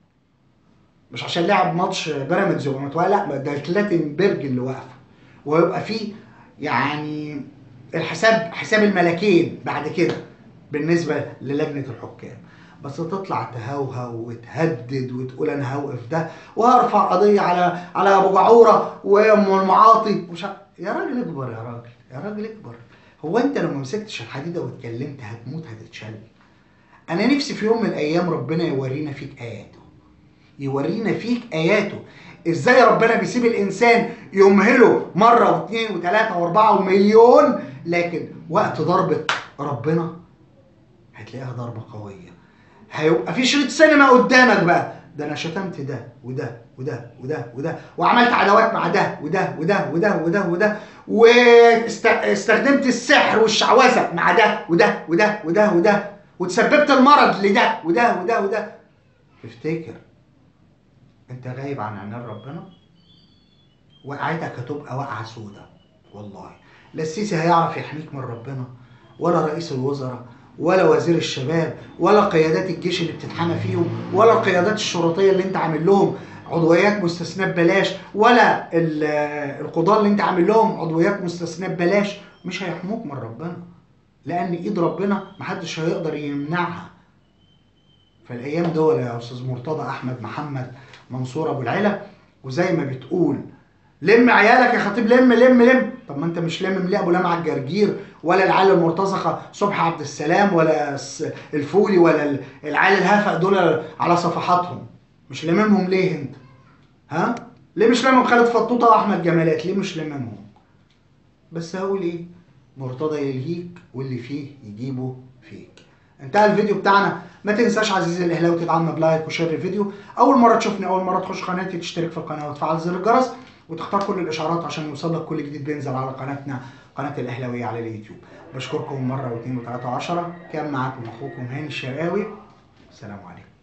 مش عشان لعب ماتش بيراميدز يبقى متوقف لا ده كلاتنبرج اللي وقف ويبقى فيه يعني الحساب حساب الملكين بعد كده بالنسبه للجنه الحكام بس تطلع تهوهو وتهدد وتقول انا هوقف ده وهرفع قضيه على على ابو جعوره وام المعاطي ومش ع- يا راجل اكبر يا راجل يا راجل اكبر هو انت لو ما مسكتش الحديده واتكلمت هتموت هتتشل انا نفسي في يوم من الايام ربنا يورينا فيك اياته يورينا فيك اياته ازاي ربنا بيسيب الانسان يمهله مره واثنين وثلاثه واربعه ومليون لكن وقت ضربه ربنا هتلاقيها ضربه قويه هيبقى في شريط سينما قدامك بقى ده انا شتمت ده وده وده وده وده وعملت عداوات مع ده وده وده وده وده وده واستخدمت السحر والشعوذه مع ده وده وده وده وده وتسببت المرض لده وده وده وده افتكر انت غايب عن عنان ربنا وقعتك هتبقى وقعه سودة والله لا السيسي هيعرف يحميك من ربنا ولا رئيس الوزراء ولا وزير الشباب ولا قيادات الجيش اللي بتتحمى فيهم ولا القيادات الشرطيه اللي انت عامل لهم عضويات مستثناه ببلاش ولا ال- القضاه اللي انت عامل لهم عضويات مستثناه ببلاش مش هيحموك من ربنا لان ايد ربنا محدش هيقدر يمنعها فالايام دول يا استاذ مرتضى احمد محمد منصور ابو العلا وزي ما بتقول لم عيالك يا خطيب لم لم لم طب ما انت مش لم ليه ابو لمع الجرجير ولا العيال المرتزقه صبحي عبد السلام ولا الس- الفولي ولا ال- العيال الهفق دول على صفحاتهم مش لممهم ليه انت ها ليه مش لمم خالد فطوطه واحمد جمالات ليه مش لممهم بس هقول ايه مرتضى يلهيك واللي فيه يجيبه فيك انتهى الفيديو بتاعنا ما تنساش عزيزي الاهلاوي تدعمنا بلايك وشير الفيديو اول مره تشوفني اول مره تخش قناتي تشترك في القناه وتفعل زر الجرس وتختار كل الاشعارات عشان يوصلك كل جديد بينزل على قناتنا قناه الاهلاويه على اليوتيوب بشكركم مره واثنين وثلاثه وعشره كان معاكم اخوكم هاني الشرقاوي السلام عليكم